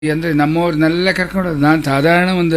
ಅಂದ್ರೆ ನಮ್ಮವ್ರನ್ನೆಲ್ಲ ಕರ್ಕೊಂಡು ಹೋದ್. ನಾನು ಸಾಧಾರಣ ಒಂದು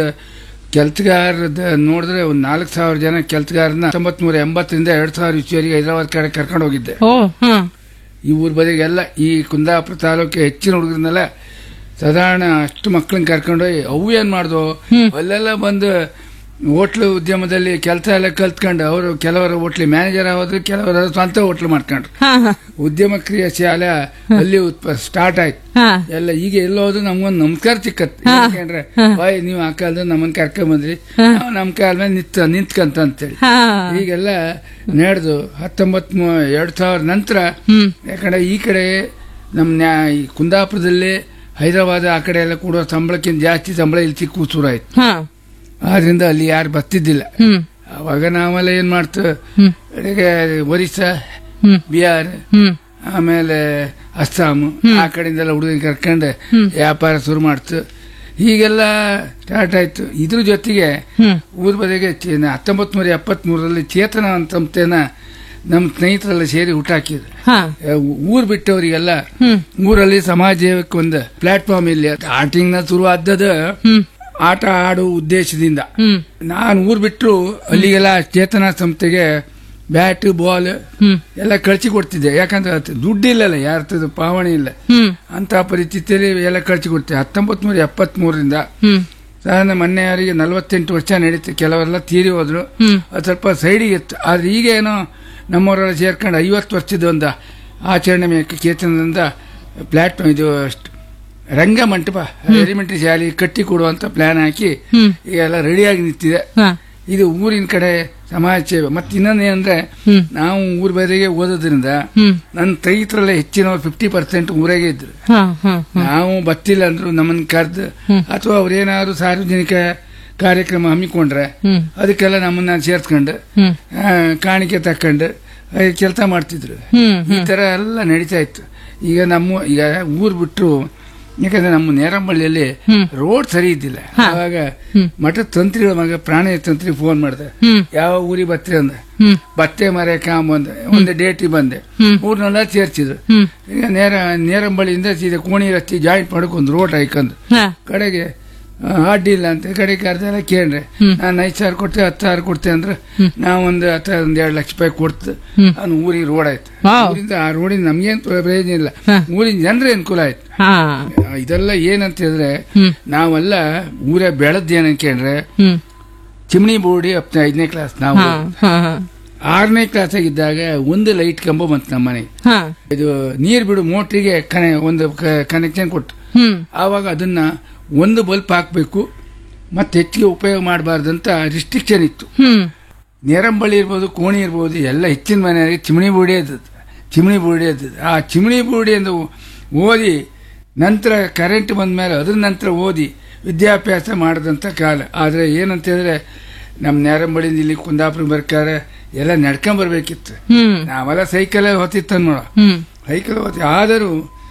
ಕೆಲಸಗಾರದ ನೋಡಿದ್ರೆ ಒಂದು ನಾಲ್ಕು ಸಾವಿರ ಜನ ಕೆಲಸಗಾರನ ಹತ್ತೊಂಬತ್ ನೂರ ಎಂಬತ್ತರಿಂದ ಎರಡ್ ಸಾವಿರ ಇಸ್ವಿವರೆಗೆ ಹೈದರಾಬಾದ್ ಕಡೆ ಕರ್ಕೊಂಡು ಹೋಗಿದ್ದೆ ಓ ಹಾ ಈ ಊರ್ ಬದಿಗೆಲ್ಲ ಈ ಕುಂದಾಪುರ ತಾಲೂಕಿಗೆ ಹೆಚ್ಚಿನ ಹುಡುಗರನ್ನೆಲ್ಲ ಸಾಧಾರಣ ಅಷ್ಟು ಮಕ್ಕಳನ್ನ ಕರ್ಕೊಂಡೋಗಿ ಅವು ಏನ್ ಮಾಡ್ದು ಅಲ್ಲೆಲ್ಲ ಬಂದು ಹೋಟ್ಲು ಉದ್ಯಮದಲ್ಲಿ ಕೆಲಸ ಎಲ್ಲ ಕಲ್ತ್ಕೊಂಡು ಅವರು ಕೆಲವರು ಹೋಟ್ಲಿ ಮ್ಯಾನೇಜರ್ ಆಗೋದ್ರು ಕೆಲವರು ಸ್ವಂತ ಹೋಟ್ಲು ಮಾಡ್ಕೊಂಡ್ರು ಹಾ ಹಾ ಉದ್ಯಮ ಕ್ರಿಯಾ ಶಾಲೆ ಅಲ್ಲಿ ಸ್ಟಾರ್ಟ್ ಆಯ್ತು ಹಾ ಎಲ್ಲ ಈಗ ಎಲ್ಲೋದು ನಮ್ಗೊಂದು ನಮಸ್ಕಾರ ಸಿಕ್ಕತ್ ಯಾಕಂದ್ರೆ ಬಾಯ್ ನೀವು ಆ ಕಾಲದ ನಮ್ಮನ್ನ ಕರ್ಕೊಂಡ್ ಬಂದ್ರಿ ನಾವು ನಮ್ ಕಾಲ ಮೇಲೆ ನಿಂತ ನಿಂತ್ಕಂತ ಅಂತೇಳಿ ಹಾ ಈಗೆಲ್ಲ ನಡೆದು ಹತ್ತೊಂಬತ್ ಮೂ- ಎರಡ್ ಸಾವಿರ ನಂತರ ಹ್ಮ್ ಯಾಕಂದ್ರೆ ಈ ಕಡೆ ನಮ್ ನ್ಯಾ ಈ ಕುಂದಾಪುರದಲ್ಲಿ ಹೈದರಾಬಾದ್ ಆ ಕಡೆ ಎಲ್ಲ ಕೊಡೋ ಸಂಬಳಕ್ಕಿಂತ ಜಾಸ್ತಿ ಸಂಬಳ ಇಲ್ಲಿ ಸಿಕ್ಕು ಶುರು ಆಯ್ತು ಹಾ ಆದ್ರಿಂದ ಅಲ್ಲಿ ಯಾರು ಬರ್ತಿದ್ದಿಲ್ಲ ಹ್ಮ್ ಅವಾಗ ನಾವೆಲ್ಲ ಏನ್ ಮಾಡ್ತು ಹ್ಮ್ ಕಡೆಗೆ ಒರಿಸ್ಸಾ ಹ್ಮ್ ಬಿಹಾರ್ ಹ್ಮ್ ಆಮೇಲೆ ಅಸ್ಸಾಂ ಆ ಕಡೆಯಿಂದೆಲ್ಲ ಹುಡುಗನ ಕರ್ಕೊಂಡು ವ್ಯಾಪಾರ ಶುರು ಮಾಡ್ತು ಹೀಗೆಲ್ಲ ಸ್ಟಾರ್ಟ್ ಆಯ್ತು ಇದ್ರ ಜೊತೆಗೆ ಹ್ಮ್ ಊರ್ ಬದಿಗೆ ಹತ್ತೊಂಬತ್ ನೂರ ಎಪ್ಪತ್ತ್ ಮೂರರಲ್ಲಿ ಚೇತನ ಅಂತ ಸಂಸ್ಥೆನ ನಮ್ಮ ಸ್ನೇಹಿತರೆಲ್ಲ ಸೇರಿ ಹುಟ್ಟಾಕಿದ್ರು ಹಾ ಆ, ಊರ್ ಬಿಟ್ಟವರಿಗೆಲ್ಲ ಹ್ಮ್ ಊರಲ್ಲಿ ಸಮಾಜ ಸೇವಕ್ಕೆ ಒಂದು ಪ್ಲಾಟ್ಫಾರ್ಮ್ ಇಲ್ಲಿ ಸ್ಟಾರ್ಟಿಂಗ್ ನ ಶುರು ಆದದ್ದು ಹ್ಮ್ ಆಟ ಆಡೋ ಉದ್ದೇಶದಿಂದ ಹ್ಮ್ ನಾನು ಊರ್ ಬಿಟ್ಟು ಅಲ್ಲಿಗೆಲ್ಲ ಚೇತನ ಸಂಸ್ಥೆಗೆ ಬ್ಯಾಟ್ ಬಾಲ್ ಹ್ಮ್ ಎಲ್ಲ ಕಳ್ಸಿ ಕೊಡ್ತಿದ್ದೆ ಯಾಕಂದ್ರೆ ಅದು ದುಡ್ಡು ಇಲ್ಲಲ್ಲ ಯಾರ್ತದ ಪಾವಣಿ ಇಲ್ಲ ಹ್ಮ್ ಅಂತ ಪರಿಸ್ಥಿತಿಯಲ್ಲಿ ಎಲ್ಲ ಕಳ್ಸಿ ಕೊಡ್ತಿದ್ದೆ ಹತ್ತೊಂಬತ್ ನೂರ ಎಪ್ಪತ್ತ್ ಮೂರರಿಂದ ಹ್ಮ್ ಸಾಧಾರಣ ಮೊನ್ನೆಯವರಿಗೆ ನಲವತ್ತೆಂಟು ವರ್ಷ ನಡೀತು ಕೆಲವರೆಲ್ಲ ತೀರಿ ಹೋದ್ರು ಹ್ಮ್ ಅದು ಸ್ವಲ್ಪ ಸೈಡಿಗೆ ಇತ್ತು ಆದ್ರೆ ಈಗೇನೋ ನಮ್ಮವರೆಲ್ಲ ಸೇರ್ಕೊಂಡು ಐವತ್ತು ವರ್ಷದ ಒಂದು ಆಚರಣೆ ಮೇಲೆ ಚೇತನದಿಂದ ಪ್ಲಾಟ್ಫಾರ್ಮ್ ಇದು ಅಷ್ಟು ರಂಗ ಮಂಟಪ ಎಲಿಮೆಂಟರಿ ಶಾಲೆ ಕಟ್ಟಿ ಕೊಡುವಂತ ಪ್ಲಾನ್ ಹಾಕಿ ಹ್ಮ್ ಈಗೆಲ್ಲ ರೆಡಿಯಾಗಿ ನಿಂತಿದೆ ಹಾ ಇದು ಊರಿನ ಕಡೆ ಸಮಾಜ ಸೇವೆ ಮತ್ತೆ ಇನ್ನೊಂದೇನಂದ್ರೆ ಹ್ಮ್ ನಾವು ಊರ್ ಬದಿಗೆ ಓದೋದ್ರಿಂದ ಹ್ಮ್ ನನ್ನ ರೈತರಲ್ಲ ಹೆಚ್ಚಿನವ್ರು ಫಿಫ್ಟಿ ಪರ್ಸೆಂಟ್ ಊರಾಗೆ ಇದ್ರು ಹಾ ಹಾ ಹಾ ನಾವು ಬತ್ತಿಲ್ಲ ಅಂದ್ರು ನಮ್ಮನ್ನ ಕರೆದು ಅಥವಾ ಅವ್ರೇನಾದ್ರು ಸಾರ್ವಜನಿಕ ಕಾರ್ಯಕ್ರಮ ಹಮ್ಮಿಕೊಂಡ್ರೆ ಹ್ಮ್ ಅದಕ್ಕೆಲ್ಲ ನಮ್ಮನ್ನ ಸೇರ್ಸ್ಕೊಂಡು ಹ್ಮ್ ಆ, ಕಾಣಿಕೆ ತಕೊಂಡು ಕೆಲಸ ಮಾಡ್ತಿದ್ರು ಹ್ಮ್ ಈ ತರ ಎಲ್ಲ ನಡೀತಾ ಇತ್ತು ಈಗ ನಮ್ಮ ಈಗ ಊರ್ ಬಿಟ್ರು ಯಾಕಂದ್ರೆ ನಮ್ಮ ನೇರಂಬಳ್ಳಿಯಲ್ಲಿ ಹ್ಮ್. ರೋಡ್ ಸರಿ ಇದ್ದಿಲ್ಲ ಆವಾಗ ಮಠದ ತಂತ್ರಿಗಳ ಮಗ ಪ್ರಾಣಿ ತಂತ್ರಿ ಫೋನ್ ಮಾಡಿದೆ ಹ್ಮ್ ಯಾವ ಊರಿಗೆ ಬರ್ತೀರಿ ಅಂದ ಹ್ಮ್ ಬತ್ತೆ ಮರೆ ಬಂದೆ ಒಂದು ಡೇಟಿಗೆ ಬಂದೆ ಹ್ಮ್. ಊರ್ನೆಲ್ಲ ಸೇರ್ಸಿದ್ರು ಹ್ಮ್ ಈಗ ನೇರ ನೇರಂಬಳ್ಳಿಯಿಂದ ಸೀದಾ ಕೋಣಿ ರಸ್ತೆ ಜಾಯಿಂಟ್ ಮಾಡಕ್ ಒಂದು ರೋಡ್ ಹಾಕೊಂಡು ಹಾ ಕಡೆಗೆ ಆ, ಅಡ್ಡಿಲ್ಲ ಅಂತ ಕಡೆಗೆ ಕರೆದೆಲ್ಲ ಕೇಳ್ರೆ ನಾನು ಐದು ಸಾವಿರ ಕೊಡ್ತೆ ಹತ್ತು ಸಾವಿರ ಕೊಡ್ತೆ ಅಂದ್ರೆ ನಾವೊಂದು ಹತ್ತ ಒಂದ್ ಎರಡು ಲಕ್ಷ ರೂಪಾಯಿ ಕೊಡ್ತು ಹ್ಮ್. ಅದು ಊರಿಗೆ ರೋಡ್ ಆಯ್ತು ವಾವ್. ಊರಿಂದ ಆ ರೋಡಿಂದ ನಮ್ಗೇನ್ ಪ್ರಯೋಜನ ಇಲ್ಲ ಹಾ. ಊರಿನ ಜನರೇ ಅನುಕೂಲ ಆಯ್ತು ಹಾ ಆ, ಇದೆಲ್ಲ ಏನಂತ ಹೇಳಿದ್ರೆ ಹ್ಮ್ ನಾವೆಲ್ಲ ಊರೇ ಬೆಳೆದ್ ಏನಂತೇಳ್ರೆ ಹ್ಮ್ ಚಿಮ್ನಿ ಬೋರ್ಡಿ ಹತ್ತನೇ ಐದನೇ ಕ್ಲಾಸ್ ನಾವು ಹಾ ಹಾ ಹಾ ಆರನೇ ಕ್ಲಾಸ್ ಆಗಿದ್ದಾಗ ಒಂದು ಲೈಟ್ ಕಂಬ ಬಂತು ನಮ್ಮ ಮನೆಗೆ ಹಾ ಇದು ನೀರ್ ಬಿಡು ಮೋಟ್ರಿಗೆ ಕನೆ ಒಂದು ಕನೆಕ್ಷನ್ ಕೊಟ್ಟು ಹ್ಮ್ ಆವಾಗ ಅದನ್ನ ಒಂದು ಬಲ್ಪ್ ಹಾಕಬೇಕು ಮತ್ತೆ ಹೆಚ್ಚಿಗೆ ಉಪಯೋಗ ಮಾಡಬಾರ್ದಂತ ರಿಸ್ಟ್ರಿಕ್ಷನ್ ಇತ್ತು ಹ್ಮ್ ನೇರಂಬಳ್ಳಿ ಇರ್ಬೋದು ಕೋಣಿ ಇರ್ಬೋದು ಎಲ್ಲ ಹೆಚ್ಚಿನ ಮನೆಯವರಿಗೆ ಚಿಮಣಿ ಬೂಡಿ ಇದ್ದದ್ದು ಚಿಮಣಿ ಬೂಡಿ ಇದ್ದದ್ದು ಆ ಚಿಮಣಿ ಬೂಡಿ ಎಂದು ಓದಿ ನಂತರ ಕರೆಂಟ್ ಬಂದ ಮೇಲೆ ಅದ್ರ ನಂತರ ಓದಿ ವಿದ್ಯಾಭ್ಯಾಸ ಮಾಡಿದಂಥ ಕಾಲ ಆದರೆ ಏನಂತ ಹೇಳಿದ್ರೆ ನಮ್ಮ ನೇರಂಬಳ್ಳಿಯಿಂದ ಇಲ್ಲಿ ಕುಂದಾಪುರ ಬರ್ತಾರೆ ಎಲ್ಲ ನಡ್ಕೊಂಡ್ ಬರ್ಬೇಕಿತ್ತು ಹ್ಮ್ ನಾವೆಲ್ಲ ಸೈಕಲ್ ಹೊತ್ತಿತ್ತು ನೋಡ ಹ್ಮ್ ಸೈಕಲ್ ಹೊತ್ತಿ ಆದರೂ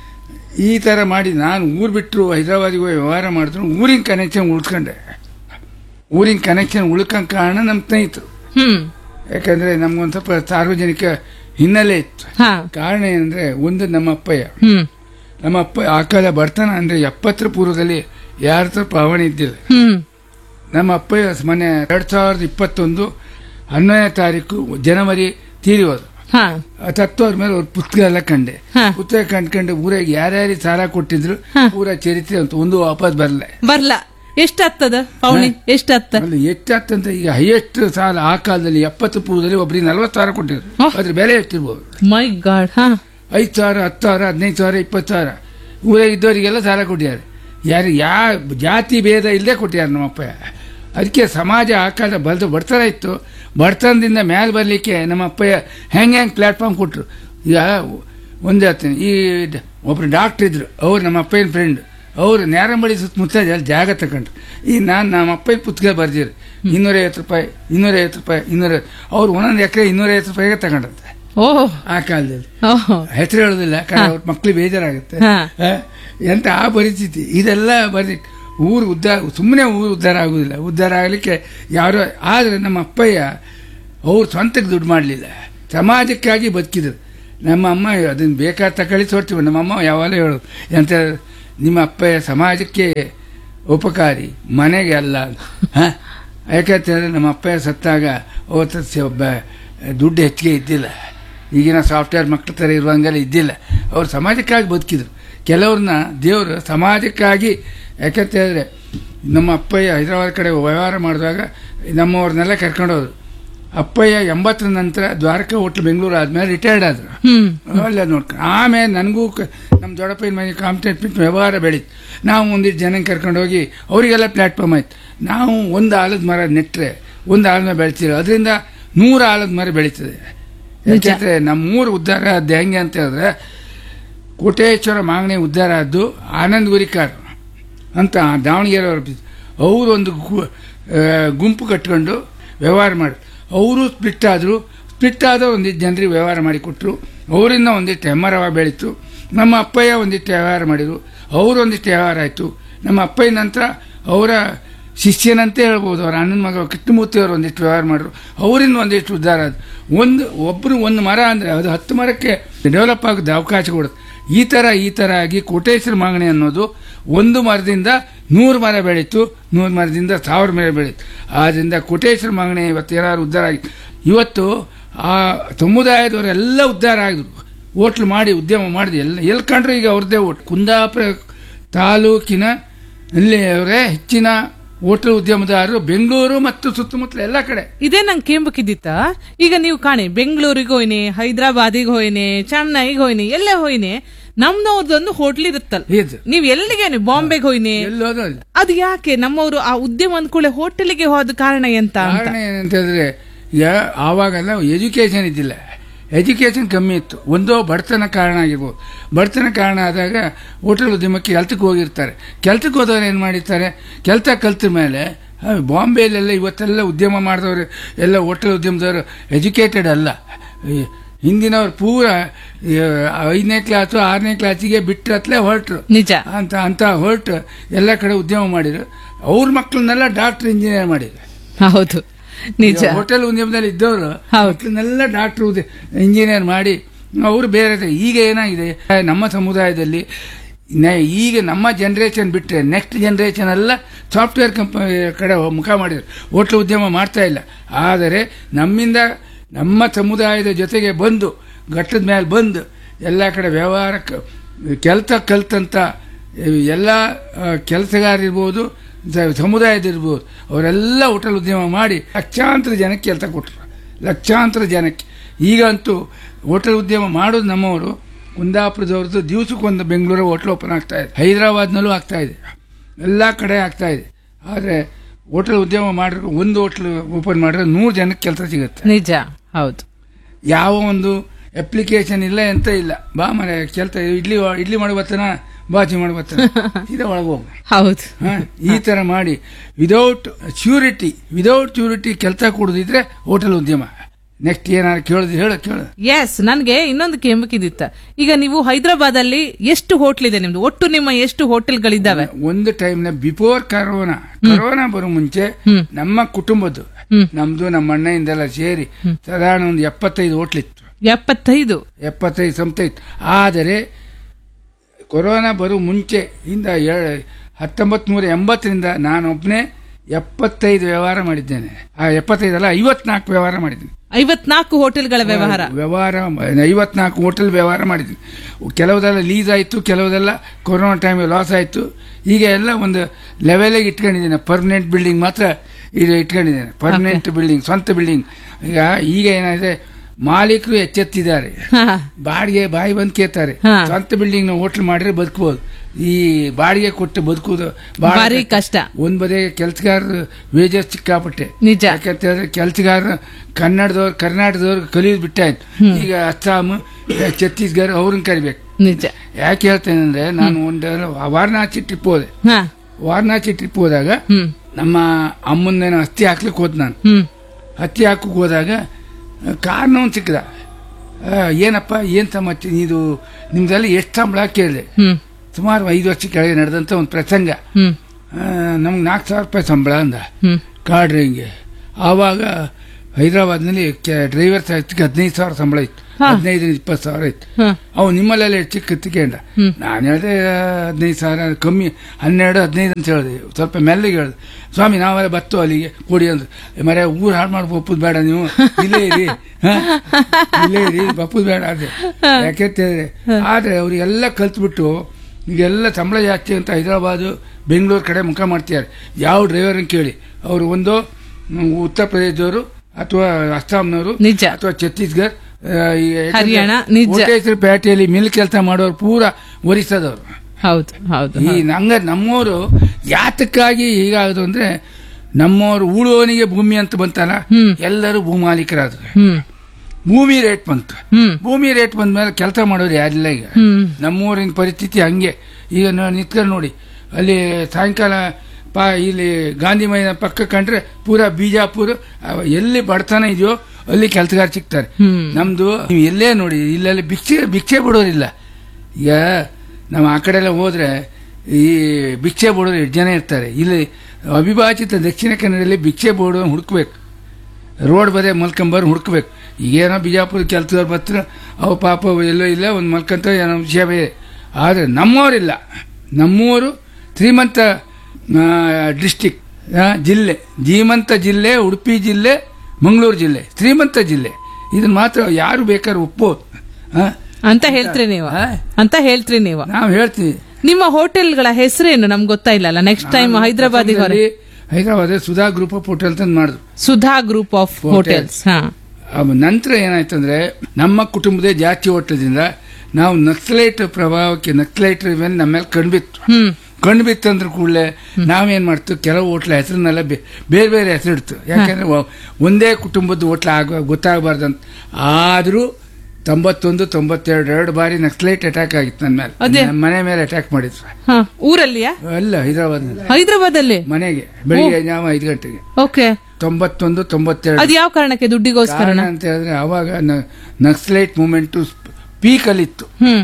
ಈ ತರ ಮಾಡಿ ನಾನು ಊರ್ ಬಿಟ್ಟು ಹೈದರಾಬಾದಿಗೆ ಹೋಗಿ ವ್ಯವಹಾರ ಮಾಡಿದ್ರು ಊರಿನ ಕನೆಕ್ಷನ್ ಉಳ್ಕೊಂಡೆ ಊರಿನ ಕನೆಕ್ಷನ್ ಉಳ್ಕೊಂಡ್ ಕಾರಣ ನಮ್ಮ ಸ್ನೇಹಿತರು ಹ್ಮ್ ಯಾಕಂದ್ರೆ ನಮ್ಗೊಂದ್ ಸ್ವಲ್ಪ ಸಾರ್ವಜನಿಕ ಹಿನ್ನೆಲೆ ಇತ್ತು ಹಾ ಕಾರಣ ಏನಂದ್ರೆ ಒಂದು ನಮ್ಮ ಅಪ್ಪಯ್ಯ ಹ್ಮ್ ನಮ್ಮ ಅಪ್ಪ ಆ ಕಾಲ ಬರ್ತಾನ ಅಂದ್ರೆ ಎಪ್ಪತ್ತರ ಪೂರ್ವದಲ್ಲಿ ಯಾರ ಹತ್ರ ಪಾವಣಿ ಇದ್ದಿಲ್ಲ ಹ್ಮ್ ನಮ್ಮ ಅಪ್ಪಯ್ಯ ಮೊನ್ನೆ ಎರಡ್ ಸಾವಿರದ ಇಪ್ಪತ್ತೊಂದು ಹನ್ನೊಂದನೇ ತಾರೀಕು ಜನವರಿ ತೀರಿ ಹೋದ್ರು ಹಾ ಆ ತತ್ವದ ಮೇಲೆ ಅವ್ರ ಪುಸ್ತಕ ಎಲ್ಲ ಕಂಡೆ ಹಾ. ಪುಸ್ತಕ ಕಂಡ್ಕೊಂಡು ಊರಾಗ ಯಾರ್ಯಾರಿಗೆ ಸಾಲ ಕೊಟ್ಟಿದ್ರು ಪೂರ ಚರಿತ್ರೆ ಅಂತ ಒಂದು ವಾಪಸ್ ಬರಲ್ಲ ಬರ್ಲ ಎಷ್ಟ್ ಆಗ್ತದ ಪೌಣಿ ಎಷ್ಟ್ ಆಗ್ತ ಅಲ್ಲಿ ಹೆಚ್ಚಾಗ್ತಂತ ಈಗ ಹೈಯೆಸ್ಟ್ ಸಾಲ ಆ ಕಾಲದಲ್ಲಿ ಎಪ್ಪತ್ತು ಪೂರ್ವದಲ್ಲಿ ಒಬ್ಬರಿಗೆ ನಲ್ವತ್ತು ಸಾವಿರ ಕೊಟ್ಟಿದ್ರು ಓಹ್. ಅದ್ರ ಬೆಲೆ ಎಷ್ಟಿರ್ಬೋದು ಮೈ ಗಾಡ್ ಹಾ ಐದು ಸಾವಿರ ಹತ್ತು ಸಾವಿರ ಹದಿನೈದು ಸಾವಿರ ಇಪ್ಪತ್ತು ಸಾವಿರ ಊರಾಗ ಇದ್ದವರಿಗೆಲ್ಲ ಸಾಲ ಕೊಟ್ಟಿದ್ದಾರೆ ಯಾರು ಯಾ ಜಾತಿ ಭೇದ ಇಲ್ಲದೆ ಕೊಟ್ಟಿದ್ದಾರೆ ನಮ್ಮಪ್ಪ ಅದಕ್ಕೆ ಸಮಾಜ ಆ ಕಾಲ ಬಲ್ದು ಬಡತನ ಇತ್ತು ಬಡತನದಿಂದ ಮೇಲೆ ಬರಲಿಕ್ಕೆ ನಮ್ಮ ಅಪ್ಪಯ್ಯ ಹೆಂಗೆ ಹೆಂಗೆ ಪ್ಲಾಟ್ಫಾರ್ಮ್ ಕೊಟ್ಟರು ಈಗ ಒಂದು ಹೇಳ್ತೀನಿ ಈ ಡ- ಒಬ್ರು ಡಾಕ್ಟ್ರ್ ಇದ್ರು ಅವ್ರು ನಮ್ಮ ಅಪ್ಪಯ್ಯನ ಫ್ರೆಂಡ್ ಅವ್ರು ನೇರಂಬಳಿ ಸುತ್ತಮುತ್ತ ಅಲ್ಲಿ ಜಾಗ ತಗೊಂಡ್ರು ಈಗ ನಾನು ನಮ್ಮ ಅಪ್ಪಯ್ಯನ ಪುಸ್ತಕ ಬರ್ದಿರಿ ಇನ್ನೂರೈವತ್ತು ರೂಪಾಯಿ ಇನ್ನೂರೈವತ್ತು ರೂಪಾಯಿ ಇನ್ನೂರ ಅವ್ರು ಒಂದೊಂದು ಎಕರೆ ಇನ್ನೂರೈವತ್ತು ರೂಪಾಯಿಗೆ ತಗೊಂಡ್ರಂತೆ ಓಹ್ ಆ ಕಾಲದಲ್ಲಿ ಓಹ್ ಹೆಸರು ಹೇಳೋದಿಲ್ಲ ಯಾಕಂದ್ರೆ ಅವ್ರ ಮಕ್ಳಿಗೆ ಬೇಜಾರಾಗುತ್ತೆ ಹಾ. ಆ, ಎಂತ ಆ ಪರಿಸ್ಥಿತಿ ಇದೆಲ್ಲ ಬರೀ ಊರು ಉದ್ಧಾರ ಸುಮ್ಮನೆ ಊರು ಉದ್ಧಾರ ಆಗುದಿಲ್ಲ ಉದ್ಧಾರ ಆಗಲಿಕ್ಕೆ ಯಾರೋ ಆದ್ರೆ ನಮ್ಮ ಅಪ್ಪಯ್ಯ ಅವ್ರು ಸ್ವಂತಕ್ಕೆ ದುಡ್ಡು ಮಾಡಲಿಲ್ಲ ಸಮಾಜಕ್ಕಾಗಿ ಬದುಕಿದ್ರು ನಮ್ಮ ಅಮ್ಮ ಅದನ್ನ ಬೇಕಾದ ತಗೊಳ್ಳಿ ತೋರ್ತೀವಿ ನಮ್ಮ ಅಮ್ಮ ಯಾವಾಗಲೂ ಹೇಳೋದು ಎಂತ ನಿಮ್ಮ ಅಪ್ಪಯ್ಯ ಸಮಾಜಕ್ಕೆ ಉಪಕಾರಿ ಮನೆಗೆ ಅಲ್ಲ ಹ? ಯಾಕಂತಂದ್ರೆ ನಮ್ಮ ಅಪ್ಪಯ್ಯ ಸತ್ತಾಗ ಅವತ್ತು ಸ- ಬ- ದುಡ್ಡು ಹೆಚ್ಚಿಗೆ ಇದ್ದಿಲ್ಲ ಈಗಿನ ಸಾಫ್ಟ್ವೇರ್ ಮಕ್ಳ ಥರ ಇರುವಂಗೆಲ್ಲ ಇದ್ದಿಲ್ಲ ಅವ್ರು ಸಮಾಜಕ್ಕಾಗಿ ಬದುಕಿದ್ರು ಕೆಲವ್ರನ್ನ ದೇವರು ಸಮಾಜಕ್ಕಾಗಿ ಯಾಕಂತ ಹೇಳಿದ್ರೆ ನಮ್ಮ ಅಪ್ಪಯ್ಯ ಹೈದರಾಬಾದ್ ಕಡೆ ವ್ಯವಹಾರ ಮಾಡಿದಾಗ ನಮ್ಮವ್ರನ್ನೆಲ್ಲ ಕರ್ಕೊಂಡೋದ್ರು ಅಪ್ಪಯ್ಯ ಎಂಬತ್ತರ ನಂತರ ದ್ವಾರಕಾ ಹೋಟ್ಲ್ ಬೆಂಗಳೂರು ಆದ್ಮೇಲೆ ರಿಟೈರ್ಡ್ ಆದ್ರು ಹ್ಮ್ ಅಲ್ಲ ನೋಡ್ಕೊಂಡು ಆಮೇಲೆ ನನಗೂ ಕ- ನಮ್ಮ ದೊಡ್ಡಪ್ಪನ ಮನೆ ಕಾಂಪಿಟೇಟ್ ವ್ಯವಹಾರ ಬೆಳೀತು ನಾವು ಒಂದಿಷ್ಟು ಜನ ಕರ್ಕೊಂಡು ಹೋಗಿ ಅವರಿಗೆಲ್ಲ ಪ್ಲಾಟ್ಫಾರ್ಮ್ ಆಯ್ತು ನಾವು ಒಂದು ಆಲದ ಮರ ನೆಟ್ಟರೆ ಒಂದು ಆಲದ ಮರ ಬೆಳಿತೀವಿ ಅದರಿಂದ ನೂರು ಆಲದ ಮರ ಬೆಳೀತದೆ ಯಾಕೆಂದ್ರೆ ನಮ್ಮೂರು ಉದ್ಧಾರ ಆದ್ದು ಹೆಂಗೆ ಅಂತ ಹೇಳಿದ್ರೆ ಕೋಟೇಶ್ವರ ಮಾಗಣಿ ಉದ್ಧಾರ ಆದ್ದು ಆನಂದ್ ಗುರಿಕಾರ್ ಅಂತ ದಾವಣಗೆರೆ ಅವರು ಅವರು ಒಂದು ಗು- ಆ, ಗುಂಪು ಕಟ್ಕೊಂಡು ವ್ಯವಹಾರ ಮಾಡಿ ಅವರು ಸ್ಪ್ಲಿಟ್ ಆದರು ಸ್ಪ್ಲಿಟ್ ಆದ ಒಂದಿಷ್ಟು ಜನರಿಗೆ ವ್ಯವಹಾರ ಮಾಡಿಕೊಟ್ರು ಅವರಿಂದ ಒಂದಿಷ್ಟು ಹೆಮ್ಮರವ ಬೆಳೀತು ನಮ್ಮ ಅಪ್ಪಯ್ಯ ಒಂದಿಷ್ಟು ವ್ಯವಹಾರ ಮಾಡಿದರು ಅವರು ಒಂದಿಷ್ಟು ವ್ಯವಹಾರ ಆಯಿತು ನಮ್ಮ ಅಪ್ಪಯ್ಯ ನಂತರ ಅವರ ಶಿಷ್ಯನಂತೆ ಹೇಳ್ಬೋದು ಅವ್ರ ಅಣ್ಣನ ಮಗ ಕೃಷ್ಣಮೂರ್ತಿ ಅವರು ಒಂದಿಷ್ಟು ವ್ಯವಹಾರ ಮಾಡಿದ್ರು ಅವರಿಂದ ಒಂದಿಷ್ಟು ಉದ್ಧಾರ ಆದ ಒಂದು ಒಬ್ಬರು ಒಂದು ಮರ ಅಂದರೆ ಅದು ಹತ್ತು ಮರಕ್ಕೆ ಡೆವಲಪ್ ಆಗೋದು ಅವಕಾಶ ಕೊಡುತ್ತೆ ಈ ಥರ ಈ ಥರ ಆಗಿ ಕೋಟೇಶ್ವರ ಮಾಗಣಿ ಅನ್ನೋದು ಒಂದು ಮರದಿಂದ ನೂರು ಮರ ಬೆಳೀತು ನೂರು ಮರದಿಂದ ಸಾವಿರ ಮರ ಬೆಳೀತು ಆದ್ದರಿಂದ ಕೋಟೇಶ್ವರ ಮಾಗಣಿ ಇವತ್ತು ಏನಾದ್ರು ಉದ್ಧಾರ ಆಗಿ ಇವತ್ತು ಆ ಸಮುದಾಯದವರೆಲ್ಲ ಉದ್ಧಾರ ಆಗಿದ್ರು ಹೋಟ್ಲು ಮಾಡಿ ಉದ್ಯಮ ಮಾಡಿದ್ರು ಎಲ್ಲ ಎಲ್ಲಿ ಕಂಡ್ರು ಈಗ ಅವ್ರದ್ದೇ ಓಟ್ ಕುಂದಾಪುರ ತಾಲೂಕಿನ ಅಲ್ಲಿ ಅವರೇ ಹೆಚ್ಚಿನ ಹೋಟೆಲ್ ಉದ್ಯಮದಾರರು ಬೆಂಗಳೂರು ಮತ್ತು ಸುತ್ತಮುತ್ತಲ ಎಲ್ಲ ಕಡೆ ಇದೇ ನಂಗೆ ಕೇಂಬಕ್ಕಿದ್ದಿತ್ತ ಈಗ ನೀವು ಕಾಣಿ ಬೆಂಗಳೂರಿಗೆ ಹೋಯ್ನೆ ಹೈದರಾಬಾದಿಗೆ ಹೋಯ್ನೆ ಚೆನ್ನೈಗೆ ಹೋಯ್ನೆ ಎಲ್ಲೇ ಹೋಯ್ನೆ ನಮ್ದವ್ರದೊಂದು ಹೋಟ್ಲ್ ಇರುತ್ತಲ್ಲ ಇದು ನೀವ್ ಎಲ್ಲಿಗೇನೆ ಬಾಂಬೆಗೆ ಹೋಯ್ನೆ ಎಲ್ಲೋದು ಅಲ್ಲಿ ಅದು ಯಾಕೆ ನಮ್ಮವರು ಆ ಉದ್ಯಮ ಅಂದ್ಕೂಳೆ ಹೋಟೆಲ್ಗೆ ಹೋದ ಕಾರಣ ಎಂತ ಅಂತ ಕಾರಣ ಏನಂತ ಹೇಳಿದ್ರೆ ಈಗ ಆವಾಗೆಲ್ಲ ಎಜುಕೇಶನ್ ಇದ್ದಿಲ್ಲ ಎಜುಕೇಶನ್ ಕಮ್ಮಿ ಇತ್ತು ಒಂದೋ ಬಡತನ ಕಾರಣ ಆಗಿರ್ಬೋದು ಬಡತನ ಕಾರಣ ಆದಾಗ ಹೋಟೆಲ್ ಉದ್ಯಮಕ್ಕೆ ಕೆಲ್ಸಕ್ಕೆ ಹೋಗಿರ್ತಾರೆ ಕೆಲ್ಸಕ್ಕೆ ಹೋದವ್ರು ಏನು ಮಾಡಿರ್ತಾರೆ ಕೆಲಸ ಕಲ್ತ ಮೇಲೆ ಆ, ಬಾಂಬೆಲೆಲ್ಲ ಇವತ್ತೆಲ್ಲ ಉದ್ಯಮ ಮಾಡಿದವರು ಎಲ್ಲ ಹೋಟೆಲ್ ಉದ್ಯಮದವರು ಎಜುಕೇಟೆಡ್ ಅಲ್ಲ ಈ ಹಿಂದಿನವ್ರು ಪೂರ ಈ, ಐದನೇ ಕ್ಲಾಸು ಆರನೇ ಕ್ಲಾಸಿಗೆ ಬಿಟ್ಟರತ್ಲೇ ಹೊರಟರು ನಿಜ ಅಂತ ಅಂತ ಹೊರಟು ಎಲ್ಲ ಕಡೆ ಉದ್ಯಮ ಮಾಡಿದ್ರು ಅವ್ರ ಮಕ್ಕಳನ್ನೆಲ್ಲ ಡಾಕ್ಟರ್ ಇಂಜಿನಿಯರ್ ಮಾಡಿದ್ರು ಹೌದು ನಿಜ ಹೋಟೆಲ್ ಉದ್ಯಮದಲ್ಲಿ ಇದ್ದವರು ಹೌದು. ಮಕ್ಕಳನ್ನೆಲ್ಲ ಡಾಕ್ಟರ್ ಇಂಜಿನಿಯರ್ ಮಾಡಿ ಅವರು ಬೇರೆ ತ- ಈಗ ಏನಾಗಿದೆ ನಮ್ಮ ಸಮುದಾಯದಲ್ಲಿ ನೆ- ಈಗ ನಮ್ಮ ಜನರೇಷನ್ ಬಿಟ್ಟರೆ ನೆಕ್ಸ್ಟ್ ಜನರೇಷನ್ ಎಲ್ಲ ಸಾಫ್ಟ್ವೇರ್ ಕಂಪನಿ ಕಡೆ ಮುಖ ಮಾಡಿದ್ರು ಹೋಟ್ಲು ಉದ್ಯಮ ಮಾಡ್ತಾ ಇಲ್ಲ ಆದರೆ ನಮ್ಮಿಂದ ನಮ್ಮ ಸಮುದಾಯದ ಜೊತೆಗೆ ಬಂದು ಘಟ್ಟದ ಮೇಲೆ ಬಂದು ಎಲ್ಲ ಕಡೆ ವ್ಯವಹಾರ ಕೆಲಸ ಕಲ್ತಂತ ಎಲ್ಲ ಕೆಲಸಗಾರಿರ್ಬೋದು ಸಮುದಾಯದಿರ್ಬೋದು ಅವರೆಲ್ಲ ಹೋಟೆಲ್ ಉದ್ಯಮ ಮಾಡಿ ಲಕ್ಷಾಂತರ ಜನಕ್ಕೆ ಕೆಲಸ ಕೊಟ್ಟರು ಲಕ್ಷಾಂತರ ಜನಕ್ಕೆ ಈಗಂತೂ ಹೋಟೆಲ್ ಉದ್ಯಮ ಮಾಡೋದು ನಮ್ಮವರು ಕುಂದಾಪುರದವ್ರದ್ದು ದಿವಸಕ್ಕೊಂದು ಬೆಂಗಳೂರು ಹೋಟ್ಲ್ ಓಪನ್ ಆಗ್ತಾ ಇದೆ ಹೈದರಾಬಾದ್ನಲ್ಲೂ ಆಗ್ತಾ ಇದೆ ಎಲ್ಲ ಕಡೆ ಆಗ್ತಾ ಇದೆ ಆದರೆ ಹೋಟೆಲ್ ಉದ್ಯಮ ಮಾಡಿದ್ರೆ ಒಂದು ಹೋಟ್ಲ್ ಓಪನ್ ಮಾಡಿದ್ರೆ ನೂರು ಜನಕ್ಕೆ ಕೆಲಸ ಸಿಗುತ್ತೆ ನಿಜ ಹೌದು ಯಾವ ಒಂದು ಅಪ್ಲಿಕೇಶನ್ ಇಲ್ಲ ಎಂತ ಇಲ್ಲ ಬಾ ಮನೆ ಕೆಲಸ ಇಡ್ಲಿ ಇಡ್ಲಿ ಮಾಡಿ ಬರ್ತಾನ ಬಾಜಿ ಮಾಡಿ ಬರ್ತಾನ ಸೀದಾ ಒಳಗೆ ಹೋಗ ಹೌದು ಹ? ಈ ತರ ಮಾಡಿ ವಿದೌಟ್ ಶ್ಯೂರಿಟಿ ವಿದೌಟ್ ಶ್ಯೂರಿಟಿ ಕೆಲಸ ಕೊಡದಿದ್ರೆ ಹೋಟೆಲ್ ಉದ್ಯಮ ನೆಕ್ಸ್ಟ್ ಏನಾದ್ರು ಕೇಳಿದ್ರೆ ಹೇಳ ಕೇಳ ಎಸ್ ನನ್ಗೆ ಇನ್ನೊಂದು ಕೆಂಬಕ್ಕಿದಿತ್ತ ಈಗ ನೀವು ಹೈದರಾಬಾದ್ ಅಲ್ಲಿ ಎಷ್ಟು ಹೋಟ್ಲ್ ಇದೆ ನಿಮ್ದು ಒಟ್ಟು ನಿಮ್ಮ ಎಷ್ಟು ಹೋಟೆಲ್ಗಳಿದ್ದಾವೆ ಒಂದು ಟೈಮ್ನ ಬಿಫೋರ್ ಕರೋನಾ ಕರೋನಾ ಬರೋ ಮುಂಚೆ ನಮ್ಮ ಕುಟುಂಬದ್ದು ಹ್ಮ್. ನಮ್ದು ನಮ್ಮ ಅಣ್ಣಯಿಂದೆಲ್ಲ ಸೇರಿ ಸಾಧಾರಣ ಒಂದು ಎಪ್ಪತ್ತೈದು ಹೋಟ್ಲ್ ಇತ್ತು ಎಪ್ಪತ್ತೈದು ಎಪ್ಪತ್ತೈದು ಸಂಸ್ಥೆ ಇತ್ತು ಆದರೆ ಕೊರೋನಾ ಬರೋ ಮುಂಚೆ ಇಂದ ಹತ್ತೊಂಬತ್ ನೂರ ಎಂಬತ್ತರಿಂದ ನಾನೊಬ್ಬನೇ ಎಪ್ಪತ್ತೈದು ವ್ಯವಹಾರ ಮಾಡಿದ್ದೇನೆ ಆ ಎಪ್ಪತ್ತೈದಲ್ಲ ಐವತ್ನಾಲ್ಕು ವ್ಯವಹಾರ ಮಾಡಿದ್ದೀನಿ ಐವತ್ನಾಲ್ಕು ಹೋಟೆಲ್ಗಳ ವ್ಯವಹಾರ ವ್ಯವಹಾರ ಐವತ್ನಾಲ್ಕು ಹೋಟೆಲ್ ವ್ಯವಹಾರ ಮಾಡಿದ್ದೀನಿ ಕೆಲವುದೆಲ್ಲ ಲೀಸ್ ಆಯಿತು ಕೆಲವುದೆಲ್ಲ ಕೊರೋನಾ ಟೈಮ್ ಲಾಸ್ ಆಯಿತು ಈಗ ಎಲ್ಲ ಒಂದು ಲೆವೆಲಿಗೆ ಇಟ್ಕೊಂಡಿದ್ದೇನೆ ಪರ್ಮನೆಂಟ್ ಬಿಲ್ಡಿಂಗ್ ಮಾತ್ರ ಇದು ಇಟ್ಕೊಂಡಿದ್ದೇನೆ ಪರ್ಮನೆಂಟ್ ಬಿಲ್ಡಿಂಗ್ ಸ್ವಂತ ಬಿಲ್ಡಿಂಗ್ ಈಗ ಈಗ ಏನಾಗಿದೆ ಮಾಲೀಕರು ಎಚ್ಚೆತ್ತಿದ್ದಾರೆ ಹಾ, ಬಾಡಿಗೆ ಬಾಯಿ ಬಂದು ಕೇಳ್ತಾರೆ ಹಾ. ಸ್ವಂತ ಬಿಲ್ಡಿಂಗ್ ನ ಹೋಟ್ಲ್ ಮಾಡಿದ್ರೆ ಬದುಕಬಹುದು ಈ ಬಾಡಿಗೆ ಕೊಟ್ಟು ಬದುಕುವುದು ಬಹಳ ಭಾರಿ ಕಷ್ಟ ಒಂದ್ ಬದೇ ಕೆಲಸಗಾರರು ವೇಜಸ್ ಸಿಕ್ಕಾಪಟ್ಟೆ ನಿಜ ಯಾಕಂತ ಹೇಳಿದ್ರೆ ಕೆಲಸಗಾರರು ಕನ್ನಡದವ್ರು ಕರ್ನಾಟಕದವ್ರು ಕಲಿಯೋದು ಬಿಟ್ಟಾಯ್ತು ಈಗ ಅಸ್ಸಾಂ ಛತ್ತೀಸ್ಗಢ ಅವ್ರನ್ನ ಕರಿಬೇಕು ನಿಜ ಯಾಕೆ ಹೇಳ್ತೇನೆ ಅಂದ್ರೆ ನಾನು ಒಂದು ವಾರಣಾಸಿ ಟ್ರಿಪ್ ಹೋದೆ ಹಾ ವಾರಣಾಸಿ ಟ್ರಿಪ್ ಹೋದಾಗ ಹ್ಮ್ ನಮ್ಮ ಅಮ್ಮಂದೇನೋ ಅಸ್ಥಿ ಹಾಕ್ಲಿಕ್ಕೆ ಹೋದ್ ನಾನು ಹ್ಮ್ ಹತ್ತಿ ಹಾಕಕ್ಕೆ ಹೋದಾಗ ಕಾರ್ನವನ್ ಸಿಕ್ಕದ ಆ, ಏನಪ್ಪ ಏನ್ ಸಮಾಚಾರ ಇದು ನಿಮ್ದಲ್ಲಿ ಎಷ್ಟು ಸಂಬಳ ಕೇಳಿದೆ ಹ್ಮ್ ಸುಮಾರು ಐದು ವರ್ಷ ಕೆಳಗೆ ನಡೆದಂತ ಒಂದು ಪ್ರಸಂಗ ಹ್ಮ್ ಆ, ನಮ್ಗೆ ನಾಲ್ಕು ಸಾವಿರ ರೂಪಾಯಿ ಸಂಬಳ ಅಂದ ಹ್ಮ್ ಕಾರ್ ಡ್ರೈವಿಂಗ್ಗೆ ಆವಾಗ ಹೈದರಾಬಾದ್ನಲ್ಲಿ ಡ್ರೈವರ್ ಸಾಹಿತ್ಯಕ್ಕೆ ಹದಿನೈದು ಸಾವಿರ ಸಂಬಳ ಇತ್ತು ಹದಿನೈದು ಇಪ್ಪತ್ತು ಸಾವಿರ ಇತ್ತು ಹ. ಅವು ನಿಮ್ಮಲ್ಲೆಲ್ಲ ಚಿಕ್ಕ ಕಿತ್ಕೊಂಡ ನಾನು ಹೇಳಿದೆ ಹದಿನೈದು ಸಾವಿರ ಕಮ್ಮಿ ಹನ್ನೆರಡು ಹದಿನೈದು ಅಂತ ಹೇಳಿದೆ ಸ್ವಲ್ಪ ಮೆಲ್ಲಗೆ ಹೇಳಿದೆ ಸ್ವಾಮಿ ನಾವೆಲ್ಲ ಬತ್ತು ಅಲ್ಲಿಗೆ ಕೊಡಿ ಅಂದ್ರೆ ಮರ ಊರು ಹಾಳು ಮಾಡಿ ಒಪ್ಪುದು ಬೇಡ ನೀವು ಇಲ್ಲೇ ಇರಿ ಹ? ಇಲ್ಲೇ ಇರಿ ಬಪ್ಪುದು ಬೇಡ ಅದೇ ಯಾಕೆಂತಂದ್ರೆ ಆದ್ರೆ ಅವರಿಗೆಲ್ಲ ಕಲ್ತ್ಬಿಟ್ಟು ಈಗೆಲ್ಲ ಸಂಬಳ ಜಾಸ್ತಿ ಅಂತ ಹೈದರಾಬಾದು ಬೆಂಗಳೂರು ಕಡೆ ಮುಖ ಮಾಡ್ತಿದ್ದಾರೆ ಯಾವ ಡ್ರೈವರ್ನ ಕೇಳಿ ಅವರು ಒಂದು ಹ್ಮ್, ಉತ್ತರ ಪ್ರದೇಶದವರು ಅಥವಾ ಅಸ್ಸಾಂನವರು ನಿಜ. ಅಥವಾ ಛತ್ತೀಸ್ಗಢ ಆ, ಈ ಹರಿಯಾಣ, ನಿಜ. ಕೋಟೇಶ್ವರ ಪೇಟೆಯಲ್ಲಿ ಮಿಲ್ ಕೆಲಸ ಮಾಡೋರು ಪೂರ ಒರಿಸ್ಸಾದವರು ಹೌದು ಹೌದು ಈ ನಂಗ ನಮ್ಮವರು ಯಾತಕ್ಕಾಗಿ ಹೀಗಾಗೋದು ಅಂದ್ರೆ ನಮ್ಮವರು ಉಳುವವನಿಗೆ ಭೂಮಿ ಅಂತ ಬಂತಲ್ಲ ಎಲ್ಲರೂ ಭೂಮಾಲೀಕರಾದ್ರು ಹ್ಮ್ ಭೂಮಿ ರೇಟ್ ಬಂತು ಹ್ಮ್ ಭೂಮಿ ರೇಟ್ ಬಂದ್ಮೇಲೆ ಕೆಲಸ ಮಾಡೋರು ಯಾರಿಲ್ಲ ಈಗ ಹ್ಮ್ ನಮ್ಮೂರಿನ ಪರಿಸ್ಥಿತಿ ಹಂಗೆ ಈಗ ನಾ ನಿಂತ್ಕೊಂಡು ನೋಡಿ ಅಲ್ಲಿ ಸಾಯಂಕಾಲ ಪಾ ಇಲ್ಲಿ ಗಾಂಧಿ ಮೈದಾನ ಪಕ್ಕ ಕಂಡ್ರೆ ಪೂರಾ ಬಿಜಾಪುರ ಅವ ಎಲ್ಲಿ ಬಡತನ ಇದೆಯೋ ಅಲ್ಲಿ ಕೆಲಸಗಾರ ಸಿಗ್ತಾರೆ ಹ್ಮ್. ನಮ್ದು ನೀವು ಎಲ್ಲೇ ನೋಡಿ ಇಲ್ಲೆಲ್ಲ ಭಿಕ್ಷೆ ಭಿಕ್ಷೆ ಬಿಡೋರಿಲ್ಲ ಈಗ ನಾವು ಆ ಕಡೆ ಎಲ್ಲ ಹೋದ್ರೆ ಈ ಭಿಕ್ಷೆ ಬಿಡೋರು ಎಷ್ಟು ಜನ ಇರ್ತಾರೆ ಇಲ್ಲಿ ಅವಿಭಾಜಿತ ದಕ್ಷಿಣ ಕನ್ನಡದಲ್ಲಿ ಭಿಕ್ಷೆ ಬಿಡೋ ಹುಡುಕ್ಬೇಕು ರೋಡ್ ಬದೇ ಮಲ್ಕೊಂಬರ್ ಹುಡುಕ್ಬೇಕು ಈಗೇನೋ ಬಿಜಾಪುರ ಕೆಲಸದವ್ರು ಬರ್ತಾರೆ ಅವು ಪಾಪ ಎಲ್ಲೋ ಇಲ್ಲ ಒಂದು ಮಲ್ಕೊಂತ ಏನೋ ವಿಷಯ ಬೇರೆ ಆದರೆ ನಮ್ಮವರಿಲ್ಲ ನಮ್ಮೂರು ಶ್ರೀಮಂತ ಡಿಸ್ಟಿಕ್ ಜಿಲ್ಲೆ ಧೀಮಂತ ಜಿಲ್ಲೆ ಉಡುಪಿ ಜಿಲ್ಲೆ ಮಂಗಳೂರು ಜಿಲ್ಲೆ ಶ್ರೀಮಂತ ಜಿಲ್ಲೆ ಇದನ್ನ ಮಾತ್ರ ಯಾರು ಬೇಕಾದ್ರೆ ಒಪ್ಪೋದು ಆ? ಅಂತ ಹೇಳ್ತ್ರಿ ನೀವು ಆ? ಅಂತ ಹೇಳ್ತ್ರಿ ನೀವು ನಾವು ಹೇಳ್ತೀವಿ ನಿಮ್ಮ ಹೋಟೆಲ್ಗಳ ಹೆಸರೇನು ನಮ್ಗೆ ಗೊತ್ತಾಯಿಲ್ಲ ನೆಕ್ಸ್ಟ್ ಟೈಮ್ ಹೈದರಾಬಾದಿಗೆ ಹೊರ Hyderabad Sudha group of hotel ಅಂತ ಮಾಡಿದ್ರು ಸುಧಾ ಗ್ರೂಪ್ ಆಫ್ ಹೋಟೆಲ್ಸ್ ಹಾ ಆ ನಂತರ ಏನಾಯ್ತಂದ್ರೆ ನಮ್ಮ ಕುಟುಂಬದ ಜಾತಿ ಓಟದಿಂದ ನಾವು ನಕ್ಸಲೈಟ್ ಪ್ರಭಾವಕ್ಕೆ ನಕ್ಸಲೈಟ್ ಇವೆಲ್ಲ ನಮ್ಮ ಮೇಲೆ ಕಂಡ್ಬಿತ್ತು ಹ್ಮ್ ಕಂಡ್ಬಿತ್ತಂದ್ರ ಕೂಡಲೇ ನಾವೇನ್ ಮಾಡ್ತೀವಿ ಕೆಲವು ಹೋಟ್ಲ ಹೆಸರನ್ನೆಲ್ಲ ಬೇರೆ ಬೇರೆ ಹೆಸರಿಡ್ತು ಯಾಕಂದ್ರೆ ಒ- ಒಂದೇ ಕುಟುಂಬದ ಹೋಟ್ಲ ಆಗ ಗೊತ್ತಾಗಬಾರ್ದಂತ ಆದ್ರೂ ತೊಂಬತ್ತೊಂದು ತೊಂಬತ್ತೆರಡು ಎರಡು ಬಾರಿ ನಕ್ಸಲೈಟ್ ಅಟ್ಯಾಕ್ ಆಗಿತ್ತು ನನ್ನ ಮೇಲೆ ಅದೇ. ನಮ್ಮ ಮನೆ ಮೇಲೆ ಅಟ್ಯಾಕ್ ಮಾಡಿದ್ರು ಹಾ ಊರಲ್ಲಿಯಾ ಅಲ್ಲ ಹೈದರಾಬಾದ್ನಲ್ಲಿ ಹೈದರಾಬಾದಲ್ಲಿ ಮನೆಗೆ ಬೆಳಿಗ್ಗೆ ಜಾವ ಐದು ಗಂಟೆಗೆ ಓಕೆ ತೊಂಬತ್ತೊಂದು ತೊಂಬತ್ತೆರಡು ಅದ್ ಯಾವ ಕಾರಣಕ್ಕೆ ದುಡ್ಡಿಗೋಸ್ಕರ ಕಾರಣ ಅಂತ ಹೇಳಿದ್ರೆ ಅವಾಗ ನ- ನಕ್ಸಲೈಟ್ ಮೂಮೆಂಟ್ ಪೀಕ್ ಅಲ್ಲಿತ್ತು ಹ್ಮ್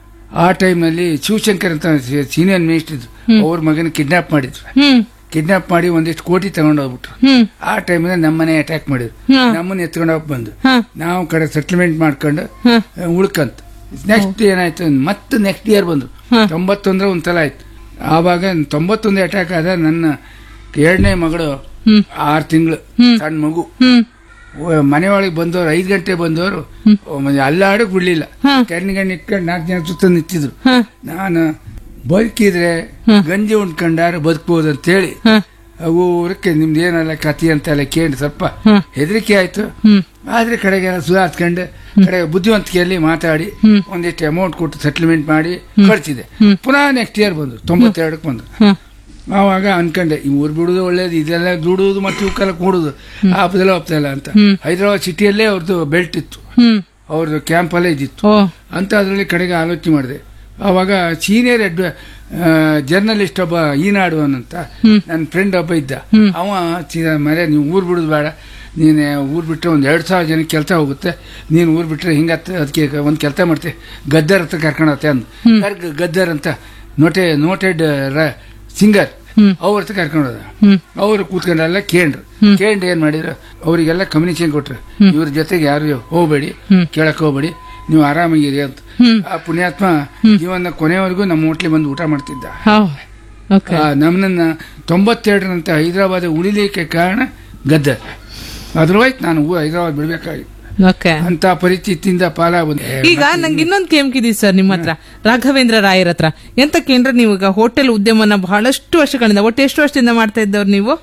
ಆ ಟೈಮ್ನಲ್ಲಿ ಶಿವಶಂಕರ್ ಅಂತ ಸೀನಿಯರ್ ಮಿನಿಸ್ಟರ್ ಇದ್ರು ಅವ್ರ ಮಗನ ಕಿಡ್ನಾಪ್ ಮಾಡಿದ್ರು ಹ್ಮ್ ಕಿಡ್ನಾಪ್ ಮಾಡಿ ಒಂದಿಷ್ಟು ಕೋಟಿ ತಗೊಂಡು ಹೋಗ್ಬಿಟ್ರು ಹ್ಮ್ ಆ ಟೈಮ್ನಲ್ಲಿ ನಮ್ಮನೆ ಅಟ್ಯಾಕ್ ಮಾಡಿದ್ರು ಹ್ಮ್. ನಮ್ಮನ್ನ ಎತ್ಕೊಂಡು ಹೋಗಿ ಬಂದು ಹಾ ನಾವು ಕಡೆ ಸೆಟ್ಲ್ಮೆಂಟ್ ಮಾಡ್ಕೊಂಡು ಹಾ ಆ, ಉಳ್ಕಂತ ನೆಕ್ಸ್ಟ್ ಏನಾಯ್ತು ಮತ್ತೆ ನೆಕ್ಸ್ಟ್ ಇಯರ್ ಬಂದು ಹಾ. ತೊಂಬತ್ತೊಂದರ ಒಂದ್ಸಲ ಆಯ್ತು ಆವಾಗ ತೊಂಬತ್ತೊಂದು ಅಟ್ಯಾಕ್ ಆದ ನನ್ನ ಎರಡನೇ ಮಗಳು ಹ್ಮ್. ಆರು ತಿಂಗಳು ಹ್ಮ್. ಸಣ್ಣ ಮಗು ಹ್ಮ್ ಮನೆ ಒಳಗೆ ಬಂದವರು ಐದು ಗಂಟೆ ಬಂದವರು ಅಲ್ಲಾಡಕ್ ಬಿಡ್ಲಿಲ್ಲ ಹಾ. ಕಣ್ಣಿಗಣ್ಣು ಇಟ್ಕೊಂಡು ನಾಲ್ಕು ಜನ ಸುತ್ತ ನಿಂತಿದ್ರು ಹಾ ನಾನು ಬದುಕಿದ್ರೆ ಗಂಜಿ ಉಂಡ್ಕೊಂಡಾರ ಬದುಕಬಹುದು ಅಂತೇಳಿ ಹಾ ಊರಕ್ಕೆ ನಿಮ್ದು ಏನಲ್ಲ ಕತಿ ಅಂತೆಲ್ಲ ಕೇಳಿ ಸ್ವಲ್ಪ ಹಾ. ಹೆದರಿಕೆ ಆಯ್ತು ಹ್ಮ್ ಆದ್ರೆ ಕಡೆಗೆಲ್ಲ ಸುಧಾರಿಸ್ಕೊಂಡು ಕಡೆಗೆ ಬುದ್ಧಿವಂತಿಕೆಯಲ್ಲಿ ಮಾತಾಡಿ ಒಂದಿಷ್ಟು ಅಮೌಂಟ್ ಕೊಟ್ಟು ಸೆಟ್ಲ್ಮೆಂಟ್ ಮಾಡಿ ಕಳಿಸಿದೆ ಪುನಃ ನೆಕ್ಸ್ಟ್ ಇಯರ್ ಬಂದು ತೊಂಬತ್ತೆರಡಕ್ಕೆ ಬಂದು ಹಾ ಆವಾಗ ಅನ್ಕೊಂಡೆ ಈ ಊರು ಬಿಡುದು ಒಳ್ಳೇದು ಇದೆಲ್ಲ ದುಡುವುದು ಮತ್ತೆ ಇವಕ್ಕೆಲ್ಲ ಕೂಡುದು ಆಪದೆಲ್ಲ ಒಪ್ತಲ್ಲ ಅಂತ ಹೈದರಾಬಾದ್ ಸಿಟಿಯಲ್ಲೇ ಅವ್ರದ್ದು ಬೆಲ್ಟ್ ಇತ್ತು ಹ್ಮ್ ಅವ್ರದ್ದು ಕ್ಯಾಂಪ್ ಅಲ್ಲೇ ಇದ್ದಿತ್ತು ಓ ಅಂತ ಅದರಲ್ಲಿ ಕಡೆಗೆ ಆಲೋಚನೆ ಮಾಡಿದೆ ಆವಾಗ ಸೀನಿಯರ್ ಅಡ್ವ ಜರ್ನಲಿಸ್ಟ್ ಒಬ್ಬ ಈನಾಡುವನಂತ ನನ್ನ ಫ್ರೆಂಡ್ ಒಬ್ಬ ಇದ್ದ ಅವ ಸೀದಾ ಮರೆ ನೀವು ಊರು ಬಿಡೋದು ಬೇಡ ನೀನು ಊರು ಬಿಟ್ಟರೆ ಒಂದು ಎರಡು ಸಾವಿರ ಜನಕ್ಕೆ ಕೆಲಸ ಹೋಗುತ್ತೆ ನೀನು ಊರು ಬಿಟ್ಟರೆ ಹಿಂಗತ್ತೆ ಅದಕ್ಕೆ ಒಂದು ಕೆಲಸ ಮಾಡ್ತೆ ಗದ್ದರ್ ಹತ್ರ ಕರ್ಕೊಂಡತ್ತೆ ಅಂದ್ ಕರ್ಕ ಗದ್ದರ್ ಅಂತ ನೋಟೆ ನೋಟೆಡ್ ಸಿಂಗರ್ ಅವ್ರ ಹತ್ರ ಕರ್ಕೊಂಡೋದ ಹ್ಮ್ ಅವರು ಕೂತ್ಕೊಂಡೆಲ್ಲ ಕೇಂಡ್ರು ಕೇಂದ್ರ ಏನ್ ಮಾಡಿದ್ರು ಅವರಿಗೆಲ್ಲ ಕಮ್ಯುನಿಕೇಶನ್ ಕೊಟ್ರು ಇವ್ರ ಜೊತೆಗೆ ಯಾರು ಹೋಗ್ಬೇಡಿ ಕೇಳಕ್ ಹೋಗ್ಬೇಡಿ ನೀವು ಆರಾಮಾಗಿರಿ ಅಂತ ಹ್ಮ್ ಆ ಪುಣ್ಯಾತ್ಮ ಜೀವನ ಕೊನೆವರೆಗೂ ನಮ್ಮ ಹೋಟ್ಲಿ ಬಂದು ಊಟ ಮಾಡ್ತಿದ್ದ ಹಾ ಓಕೆ ಆ, ನಮ್ಮನ್ನ ತೊಂಬತ್ತೆರಡರಂತ ಹೈದರಾಬಾದ್ ಉಳಿಲಿಕ್ಕೆ ಕಾರಣ ಗದ್ದರ್ ಅದ್ರವೈತ್ ನಾನು ಊ- ಹೈದರಾಬಾದ್ ಬಿಡ್ಬೇಕಾಗಿತ್ತು ಓಕೆ ಅಂತ ಪರಿಸ್ಥಿತಿಯಿಂದ ಪಾಲ ಬಂದೆ ಈಗ ನಂಗೆ ಇನ್ನೊಂದು ಕೇಮ್ಕಿದಿ ಸರ್ ನಿಮ್ಮ ಹತ್ರ ರಾಘವೇಂದ್ರ ರಾಯರ್ ಹತ್ರ ಎಂತ ಕೇಂದ್ರ ನೀವು ಈಗ ಹೋಟೆಲ್ ಉದ್ಯಮನ ಬಹಳಷ್ಟು ವರ್ಷಗಳಿಂದ ಒಟ್ಟು ಎಷ್ಟು ವರ್ಷದಿಂದ ಮಾಡ್ತಾ ಇದ್ದವ್ರು ನೀವು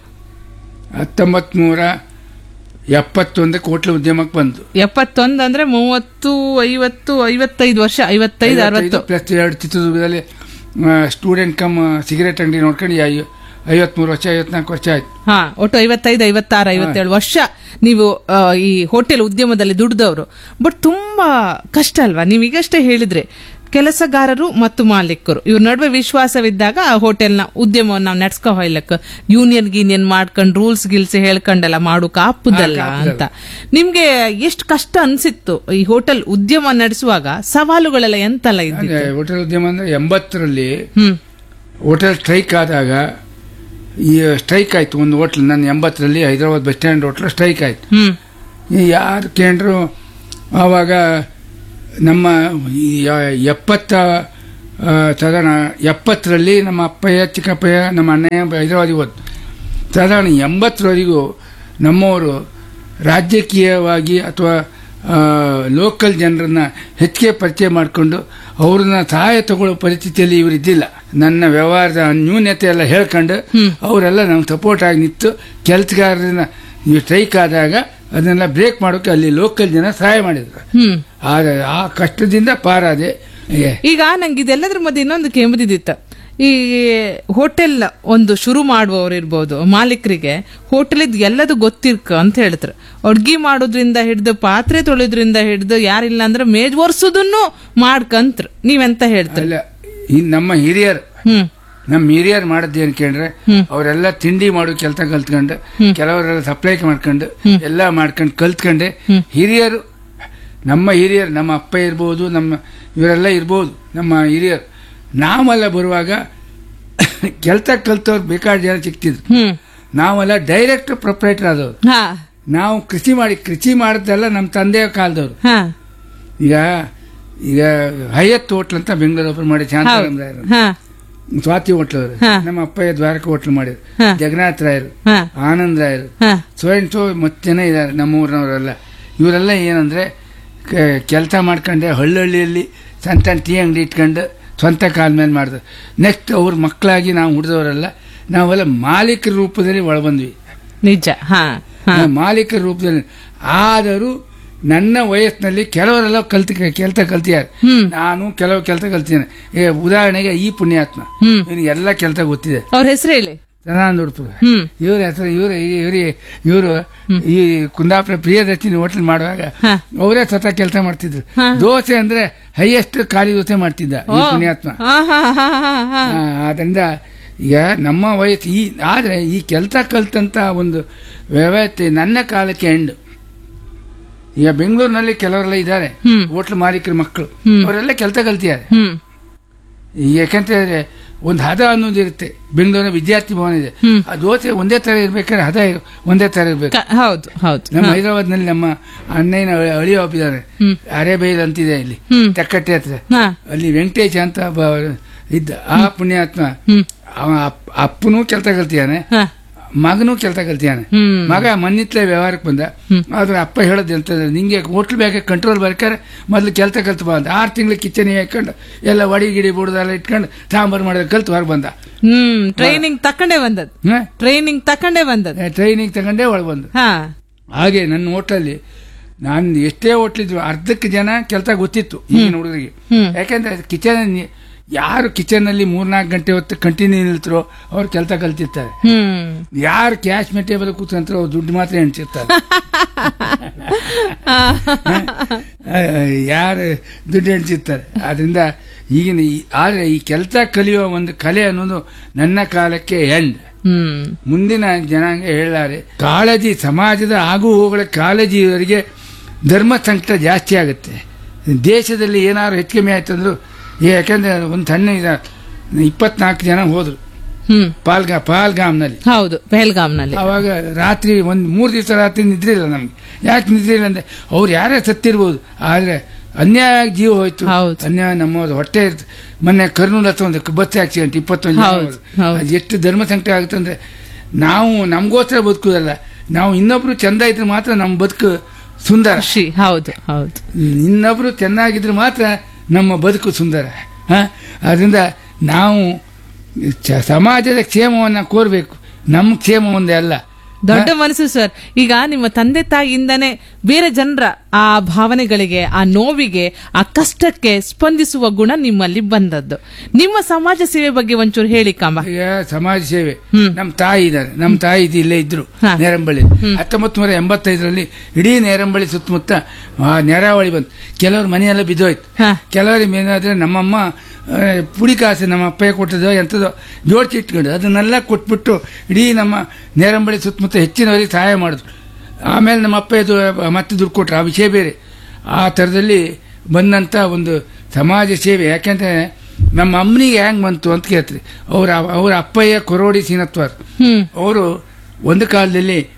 ಹತ್ತೊಂಬತ್ ನೂರ ಎಪ್ಪತ್ತೊಂದಕ್ಕೆ ಹೋಟ್ಲು ಉದ್ಯಮಕ್ಕೆ ಬಂದು ಎಪ್ಪತ್ತೊಂದು ಅಂದ್ರೆ ಮೂವತ್ತು ಐವತ್ತು ಐವತ್ತೈದು ವರ್ಷ ಐವತ್ತೈದು ಅರವತ್ತು ಪ್ಲಸ್ ಎರಡು ಚಿತ್ರದುರ್ಗದಲ್ಲಿ ಸ್ಟೂಡೆಂಟ್ ಕಮ್ ಸಿಗರೇಟ್ ಅಂಗಡಿ ನೋಡ್ಕೊಂಡು ಐ- ಐವತ್ಮೂರು ವರ್ಷ ಐವತ್ನಾಲ್ಕು ವರ್ಷ ಆಯ್ತು ಹಾ ಒಟ್ಟು ಐವತ್ತೈದು ಐವತ್ತಾರು ಐವತ್ತೇಳು ವರ್ಷ ನೀವು ಆ, ಈ ಹೋಟೆಲ್ ಉದ್ಯಮದಲ್ಲಿ ದುಡ್ದವರು ಬಟ್ ತುಂಬಾ ಕಷ್ಟ ಅಲ್ವಾ ನೀವು ಈಗಷ್ಟೇ ಹೇಳಿದ್ರೆ ಕೆಲಸಗಾರರು ಮತ್ತು ಮಾಲೀಕರು ಇವ್ರ ನಡುವೆ ವಿಶ್ವಾಸವಿದ್ದಾಗ ಆ ಹೋಟೆಲ್ನ ಉದ್ಯಮವನ್ನು ನಾವು ನಡ್ಸ್ಕೊ ಹೋಯ್ಲಕ್ ಯೂನಿಯನ್ ಗೀನಿಯನ್ ಮಾಡ್ಕೊಂಡು ರೂಲ್ಸ್ ಗಿಲ್ಸ್ ಹೇಳ್ಕೊಂಡೆಲ್ಲ ಮಾಡೋಕ ಆಪುದಲ್ಲ ಅಂತ ನಿಮ್ಗೆ ಎಷ್ಟು ಕಷ್ಟ ಅನ್ಸಿತ್ತು ಈ ಹೋಟೆಲ್ ಉದ್ಯಮ ನಡೆಸುವಾಗ ಸವಾಲುಗಳೆಲ್ಲ ಎಂತೆಲ್ಲ ಇದ್ದಿತ್ತು ಅಂದ್ರೆ ಹೋಟೆಲ್ ಉದ್ಯಮ ಅಂದ್ರೆ ಎಂಬತ್ತರಲ್ಲಿ ಹ್ಮ್ ಹೋಟೆಲ್ ಸ್ಟ್ರೈಕ್ ಆದಾಗ ಈ ಸ್ಟ್ರೈಕ್ ಆಯ್ತು ಒಂದು ಹೋಟ್ಲ್ ನನ್ನ ಎಂಬತ್ತರಲ್ಲಿ Hyderabad bus stand hotel strike ಆಯ್ತು ಹ್ಮ್ ಯಾರು ಕೇಂದ್ರು ಆವಾಗ ನಮ್ಮ ಈ ಯ- ಎಪ್ಪತ್ತ ಆ, ಸಾಧಾರಣ ಎಪ್ಪತ್ತರಲ್ಲಿ ನಮ್ಮ ಅಪ್ಪಯ್ಯ ಚಿಕ್ಕಪ್ಪಯ್ಯ ನಮ್ಮ ಅಣ್ಣಯ್ಯ ಹೈದರಾಬಾದಿಗೆ ಹೋದ್ ಸಾಧಾರಣ ಎಂಬತ್ತರವರೆಗೂ ನಮ್ಮವರು ರಾಜಕೀಯವಾಗಿ ಅಥವಾ ಲೋಕಲ್ ಜನರನ್ನ ಹೆಚ್ಚಿಗೆ ಪರಿಚಯ ಮಾಡಿಕೊಂಡು ಅವ್ರನ್ನ ಸಹಾಯ ತಗೊಳ್ಳೋ ಪರಿಸ್ಥಿತಿಯಲ್ಲಿ ಇವರು ಇದ್ದಿಲ್ಲ ನನ್ನ ವ್ಯವಹಾರದ ನ್ಯೂನ್ಯತೆ ಎಲ್ಲ ಹೇಳ್ಕೊಂಡು ಅವರೆಲ್ಲ ನಮ್ಗೆ ಸಪೋರ್ಟ್ ಆಗಿ ನಿಂತು ಕೆಲಸಗಾರರನ್ನ ಸ್ಟ್ರೈಕ್ ಆದಾಗ ಅದನ್ನೆಲ್ಲ ಬ್ರೇಕ್ ಮಾಡೋಕೆ ಅಲ್ಲಿ ಲೋಕಲ್ ಜನ ಸಹಾಯ ಮಾಡಿದ್ರು ಹ್ಮ್ ಆದರೆ ಆ ಕಷ್ಟದಿಂದ ಪಾರಾದೆ ಏ, ಈಗ ನಂಗೆ ಇದೆಲ್ಲದ್ರ ಮಧ್ಯೆ ಇನ್ನೊಂದು ಕೆಂಬದಿದ್ದಿತ್ತು ಈ ಹೋಟೆಲ್ ಒಂದು ಶುರು ಮಾಡುವವರು ಇರ್ಬೋದು ಮಾಲೀಕರಿಗೆ ಹೋಟೆಲ್ ಇದ್ ಎಲ್ಲದು ಗೊತ್ತಿರ್ಕ ಅಂತ ಹೇಳಿದ್ರು ಅಡ್ಗಿ ಮಾಡೋದ್ರಿಂದ ಹಿಡ್ದು ಪಾತ್ರೆ ತೊಳೆದ್ರಿಂದ ಹಿಡ್ದು ಯಾರಿಲ್ಲ ಅಂದ್ರೆ ಮೇಜ್ ಒರ್ಸೋದನ್ನು ಮಾಡ್ಕಂತ್ರ ನೀವೆಂತ ಹೇಳ್ತೀರಿ ಅಲ್ಲ ಈ ನಮ್ಮ ಹಿರಿಯರು ಹ್ಮ್ ನಮ್ಮ ಹಿರಿಯರು ಮಾಡದ್ದೇನು ಕೇಳ್ರೆ ಅವರೆಲ್ಲ ತಿಂಡಿ ಮಾಡೋ ಕೆಲಸ ಕಲ್ತ್ಕೊಂಡು ಕೆಲವರೆಲ್ಲ ಸಪ್ಲೈ ಮಾಡ್ಕೊಂಡು ಎಲ್ಲ ಮಾಡ್ಕೊಂಡು ಕಲ್ತ್ಕೊಂಡೆ ಹಿರಿಯರು ನಮ್ಮ ಹಿರಿಯರು ನಮ್ಮ ಅಪ್ಪ ಇರ್ಬೋದು ನಮ್ಮ ಇವರೆಲ್ಲ ಇರ್ಬೋದು ನಮ್ಮ ಹಿರಿಯರು ನಾವೆಲ್ಲ ಬರುವಾಗ ಕೆಲಸ ಕಲ್ತವ್ರು ಬೇಕಾದ ಜನ ಸಿಕ್ತಿದ್ರು ಹ್ಮ್ ನಾವೆಲ್ಲ ಡೈರೆಕ್ಟ್ ಪ್ರೊಪ್ರೈಟರ್ ಆದವ್ರು ಹಾ ನಾವು ಕೃಷಿ ಮಾಡಿ ಕೃಷಿ ಮಾಡಿದ್ದೆಲ್ಲ ನಮ್ಮ ತಂದೆಯ ಕಾಲದವ್ರು ಹಾ ಈಗ ಈಗ ಹೈಯತ್ ಹೋಟ್ಲ್ ಅಂತ ಬೆಂಗಳೂರು ಒಬ್ರು ಮಾಡಿ ಶಾಂತಾರಾಮ್ ರಾಯರು ಹಾ ಸ್ವಾತಿ ಹೋಟ್ಲ್ ಅವರು ಹಾ. ನಮ್ಮ ಅಪ್ಪಯ್ಯ ದ್ವಾರಕ ಹೋಟ್ಲ್ ಮಾಡಿದ್ರು ಹಾ. ಜಗನ್ನಾಥ್ ರಾಯರು ಹಾ ಆನಂದ್ ರಾಯರು ಹಾ ಸ್ವಯಂ ಸೋ ಮತ್ತೆ ಜನ ಇದ್ದಾರೆ ನಮ್ಮ ಊರಿನವರೆಲ್ಲ ಇವರೆಲ್ಲ ಏನಂದ್ರೆ ಕೆಲಸ ಮಾಡ್ಕೊಂಡೆ ಹಳ್ಳಹಳ್ಳಿಯಲ್ಲಿ ಸಣ್ಣ ಸಣ್ಣ ಟೀ ಅಂಗಡಿ ಇಟ್ಕೊಂಡು ಸ್ವಂತ ಕಾಲ ಮೇಲೆ ಮಾಡಿದ್ರು ನೆಕ್ಸ್ಟ್ ಅವ್ರ ಮಕ್ಕಳಾಗಿ ನಾವು ಹುಡ್ದವರೆಲ್ಲ ನಾವೆಲ್ಲ ಮಾಲೀಕರ ರೂಪದಲ್ಲಿ ಒಳಬಂದ್ವಿ ನಿಜ ಹಾ ಹಾ ನಾವು ಮಾಲೀಕರ ರೂಪದಲ್ಲಿ ಆದರೂ ನನ್ನ ವಯಸ್ಸಿನಲ್ಲಿ ಕೆಲವರೆಲ್ಲ ಕಲ್ತ ಕೆಲಸ ಕಲ್ತಿದ್ದಾರೆ ಹ್ಮ್. ನಾನು ಕೆಲವು ಕೆಲಸ ಕಲ್ತಿದ್ದೇನೆ ಈಗ ಉದಾಹರಣೆಗೆ ಈ ಪುಣ್ಯಾತ್ಮ ಹ್ಮ್. ಇವನಿಗೆ ಎಲ್ಲ ಕೆಲಸ ಗೊತ್ತಿದೆ ಅವ್ರ ಹೆಸರು ಹೇಳಿ ಸದಾನಂದ ಉಡುಪು ಹ್ಮ್ ಇವ್ರ ಹೆಸರು ಇವ್ರ ಇವ್ರಿ ಇವರು ಈ ಕುಂದಾಪುರ ಪ್ರಿಯದರ್ಶಿನಿ ಹೋಟೆಲ್ ಮಾಡುವಾಗ ಹಾ. ಅವರೇ ಸ್ವತಃ ಕೆಲಸ ಮಾಡ್ತಿದ್ರು ಹಾ. ದೋಸೆ ಅಂದ್ರೆ ಹೈಯೆಸ್ಟ್ ಖಾಲಿ ದೋಸೆ ಮಾಡ್ತಿದ್ದ ಈ ಓ. ಪುಣ್ಯಾತ್ಮ ಹಾ ಹಾ ಹಾ ಹಾ ಹಾ ಆ, ಆದ್ರಿಂದ ಈಗ ನಮ್ಮ ವಯಸ್ಸು ಈ ಆದ್ರೆ ಈ ಕೆಲಸ ಕಲ್ತಂತ ಒಂದು ವ್ಯವಸ್ಥೆ ನನ್ನ ಕಾಲಕ್ಕೆ ಎಂಡ್ ಈಗ ಬೆಂಗಳೂರಿನಲ್ಲಿ ಕೆಲವರೆಲ್ಲ ಇದ್ದಾರೆ ಹ್ಮ್. ಹೋಟ್ಲ್ ಮಾಲೀಕರ ಮಕ್ಕಳು ಹ್ಮ್. ಅವರೆಲ್ಲ ಕೆಲಸ ಕಲ್ತಿದ್ದಾರೆ ಹ್ಮ್ ಈಗ ಯಾಕಂತಂದ್ರೆ ಒಂದು ಹದ ಅನ್ನೋದು ಇರುತ್ತೆ ಬೆಂಗಳೂರಿನ ವಿದ್ಯಾರ್ಥಿ ಭವನ ಇದೆ ಹ್ಮ್. ಆ ದೋಸೆ ಒಂದೇ ತರ ಇರ್ಬೇಕಾದ್ರೆ ಹದ ಇರ್- ಒಂದೇ ತರ ಇರ್ಬೇಕು ಕ- ಹೌದು ಹೌದು ನಮ್ಮ ಹಾ. ಹೈದರಾಬಾದ್ನಲ್ಲಿ ನಮ್ಮ ಅಣ್ಣನ ಅಳಿ ಒಬ್ಬಿದ್ದಾರೆ ಹ್ಮ್. ಅರೇಬೈಲ್ ಅಂತಿದೆ ಇಲ್ಲಿ ಹ್ಮ್. ತಕ್ಕಟ್ಟೆ ಹತ್ರ ಹಾ ಅಲ್ಲಿ ವೆಂಕಟೇಶ್ ಅಂತ ಒಬ್ಬ ಇದ್ದ ಆ ಪುಣ್ಯಾತ್ಮ ಹ್ಮ್ ಅವ ಅಪ್- ಅಪ್ಪನೂ ಕೆಲಸ ಕಲ್ತಿದ್ದಾನೆ ಹಾ ಮಗನೂ ಕೆಲಸ ಕಲ್ತಿದ್ದಾನೆ ಹ್ಮ್ ಮಗ ಮನ್ನಿತ್ಲೆ ವ್ಯವಹಾರಕ್ಕೆ ಬಂದ ಆದ್ರೆ ಅಪ್ಪ ಹೇಳೋದು ಅಂತಂದ್ರೆ ನಿಂಗೆ ಹೋಟ್ಲ್ ಬೇಕಾದ್ರೆ ಕಂಟ್ರೋಲ್ ಬರ್ಕಾರೆ ಮೊದಲು ಕೆಲಸ ಕಲ್ತು ಬಾ ಅಂತ ಆರು ತಿಂಗಳು ಕಿಚನ್ ಹಾಕೊಂಡು ಎಲ್ಲ ಒಡಿ ಗಿಡಿ ಬುಡ್ದೆಲ್ಲ ಇಟ್ಕೊಂಡು ಸಾಂಬಾರು ಮಾಡಿದ್ರೆ ಕಲ್ತು ಹೊರಗೆ ಬಂದ ಹ್ಮ್ ಟ್ರೈನಿಂಗ್ ತಕೊಂಡೇ ಬಂದದ್ ಟ್ರೈನಿಂಗ್ ತಕೊಂಡೇ ಬಂದದ್ ಟ್ರೈನಿಂಗ್ ತಗೊಂಡೇ ಒಳಗೆ ಬಂದು ಹಾ ಹಾಗೆ ನನ್ನ ಹೋಟ್ಲಲ್ಲಿ ನಾನು ಎಷ್ಟೇ ಹೋಟ್ಲಿದ್ರು ಅರ್ಧಕ್ಕೆ ಜನ ಕೆಲಸ ಗೊತ್ತಿತ್ತು ಈಗಿನ ಹುಡುಗರಿಗೆ ಹ್ಮ್. ಯಾಕಂದ್ರೆ ಕಿಚನ್ ಯಾರು ಕಿಚನ್ ಅಲ್ಲಿ ಮೂರ್ನಾಲ್ಕು ಗಂಟೆ ಹೊತ್ತು ಕಂಟಿನ್ಯೂ ನಿಲ್ತಾರೋ ಅವ್ರು ಕೆಲಸ ಕಲ್ತಿರ್ತಾರೆ ಹ್ಮ್ ಯಾರು ಕ್ಯಾಶ್ ಮೆಟೇಬಲ್ ಕೂತ್ಕೊಂತಾರೋ ಅವ್ರು ದುಡ್ಡು ಮಾತ್ರ ಎಣ್ಸಿರ್ತಾರೆ ಯಾರು ದುಡ್ಡು ಎಣ್ಸಿರ್ತಾರೆ ಆದ್ರಿಂದ ಈಗಿನ ಈ- ಆದ್ರೆ ಈ ಕೆಲಸ ಕಲಿಯುವ ಒಂದು ಕಲೆ ಅನ್ನೋದು ನನ್ನ ಕಾಲಕ್ಕೆ ಎಂಡ್ ಹ್ಮ್ ಮುಂದಿನ ಜನಾಂಗ ಹೇಳಾರೆ ಕಾಳಜಿ ಸಮಾಜದ ಆಗು ಹೋಗುಗಳ ಕಾಳಜಿಯವರಿಗೆ ಧರ್ಮ ಸಂಕಟ ಜಾಸ್ತಿ ಆಗುತ್ತೆ ದೇಶದಲ್ಲಿ ಏನಾದ್ರು ಹೆಚ್ಚು ಕಮ್ಮಿ ಆಯ್ತು ಅಂದ್ರು ಯಾಕಂದ್ರೆ ಒಂದು ಸಣ್ಣ ಇದ ಇಪ್ಪತ್ನಾಲ್ಕು ಜನ ಹೋದ್ರು ಹ್ಮ್ ಪಾಲ್ಗಾ ಪಾಲ್ಗಾಮ್ನಲ್ಲಿ ಹೌದು ಪೆಹಲ್ಗಾಮ್ನಲ್ಲಿ ಅವಾಗ ರಾತ್ರಿ ಒಂದು ಮೂರು ದಿವಸ ರಾತ್ರಿ ನಿದ್ರೆ ಇಲ್ಲ ನಮ್ಗೆ ಯಾಕೆ ನಿದ್ರೆ ಇಲ್ಲ ಅಂದ್ರೆ ಅವ್ರು ಯಾರೇ ಸತ್ತಿರ್ಬೋದು ಆದ್ರೆ ಅನ್ಯಾಯ ಜೀವ ಹೋಯ್ತು ಹೌದು. ಅನ್ಯಾಯ ನಮ್ಮ ಹೊಟ್ಟೆ ಇರ್ತ ಮೊನ್ನೆ ಕರ್ನೂಲ್ ಹತ್ರ ಒಂದು ಬಸ್ ಆಕ್ಸಿಡೆಂಟ್ ಇಪ್ಪತ್ತೊಂದು ಜನ ಹೌದು, ಹೋದ್ರು. ಹೌದು. ಅದು ಎಷ್ಟು ಧರ್ಮ ಸಂಕಟ ಆಗುತ್ತೆ ಅಂದ್ರೆ ನಾವು ನಮಗೋಸ್ಕರ ಬದುಕುದಲ್ಲ ನಾವು ಇನ್ನೊಬ್ರು ಚಂದ ಇದ್ರೆ ಮಾತ್ರ ನಮ್ಮ ಬದುಕು ಸುಂದರ ಖುಷಿ ಹೌದು ಹೌದು ಇನ್ನೊಬ್ರು ಚೆನ್ನಾಗಿದ್ರೆ ಮಾತ್ರ ನಮ್ಮ ಬದುಕು ಸುಂದರ ಹ? ಅದರಿಂದ ನಾವು ಚ- ಸಮಾಜದ ಕ್ಷೇಮವನ್ನ ಕೋರ್ಬೇಕು ನಮ್ಮ ಕ್ಷೇಮ ಒಂದೇ ಅಲ್ಲ ದೊಡ್ಡ ಮನಸ್ಸು ಸರ್ ಈಗ ನಿಮ್ಮ ತಂದೆ ತಾಯಿಯಿಂದನೇ ಬೇರೆ ಜನರ ಆ ಭಾವನೆಗಳಿಗೆ ಆ ನೋವಿಗೆ ಆ ಕಷ್ಟಕ್ಕೆ ಸ್ಪಂದಿಸುವ ಗುಣ ನಿಮ್ಮಲ್ಲಿ ಬಂದದ್ದು ನಿಮ್ಮ ಸಮಾಜ ಸೇವೆ ಬಗ್ಗೆ ಒಂಚೂರು ಹೇಳಿ ಕಾಂಬ ಈಗ ಸಮಾಜ ಸೇವೆ ಹ್ಮ್. ನಮ್ಮ ತಾಯಿ ಇದ್ದಾರೆ ನಮ್ಮ ತಾಯಿ ಇದು ಇಲ್ಲೇ ಇದ್ರು ಹಾ. ನೇರಂಬಳ್ಳಿ ಹತ್ತೊಂಬತ್ತು ನೂರ ಎಂಬತ್ತೈದರಲ್ಲಿ ಇಡೀ ನೇರಂಬಳ್ಳಿ ಸುತ್ತಮುತ್ತ ಆ, ನೆರಾವಳಿ ಬಂತು ಕೆಲವ್ರ ಮನೆಯೆಲ್ಲ ಬಿದ್ದೋಯ್ತು ಹಾ. ಕೆಲವರಿಗೆ ಏನಾದ್ರೆ ನಮ್ಮಮ್ಮ ಆ, ಪುಡಿ ಕಾಸು ನಮ್ಮ ಅಪ್ಪಯ್ಯ ಕೊಟ್ಟದೋ ಎಂಥದೋ ಜೋಡಿಸಿ ಇಟ್ಕೊಂಡು ಅದನ್ನೆಲ್ಲ ಕೊಟ್ಬಿಟ್ಟು ಇಡೀ ನಮ್ಮ ನೇರಂಬಳ್ಳಿ ಸುತ್ತಮುತ್ತ ಹೆಚ್ಚಿನವರಿಗೆ ಸಹಾಯ ಮಾಡಿದ್ರು ಆಮೇಲೆ ನಮ್ಮ ಅಪ್ಪ ಇದು ಮತ್ತೆ ದುಡ್ಡು ಕೊಟ್ರು ಆ ವಿಷಯ ಬೇರೆ ಆ ಥರದಲ್ಲಿ ಬಂದಂಥ ಒಂದು ಸಮಾಜ ಸೇವೆ ಯಾಕೆಂದ್ರೆ ನಮ್ಮ ಅಮ್ಮನಿಗೆ ಹೆಂಗ್ ಬಂತು ಅಂತ ಕೇಳ್ತೀರಿ ಅವ್ರ ಅವ್ರ ಅಪ್ಪಯ್ಯ ಕೊರೋಡಿ ಸೀನತ್ವಾರ್ ಹ್ಮ್ ಅವರು ಒಂದು ಕಾಲದಲ್ಲಿ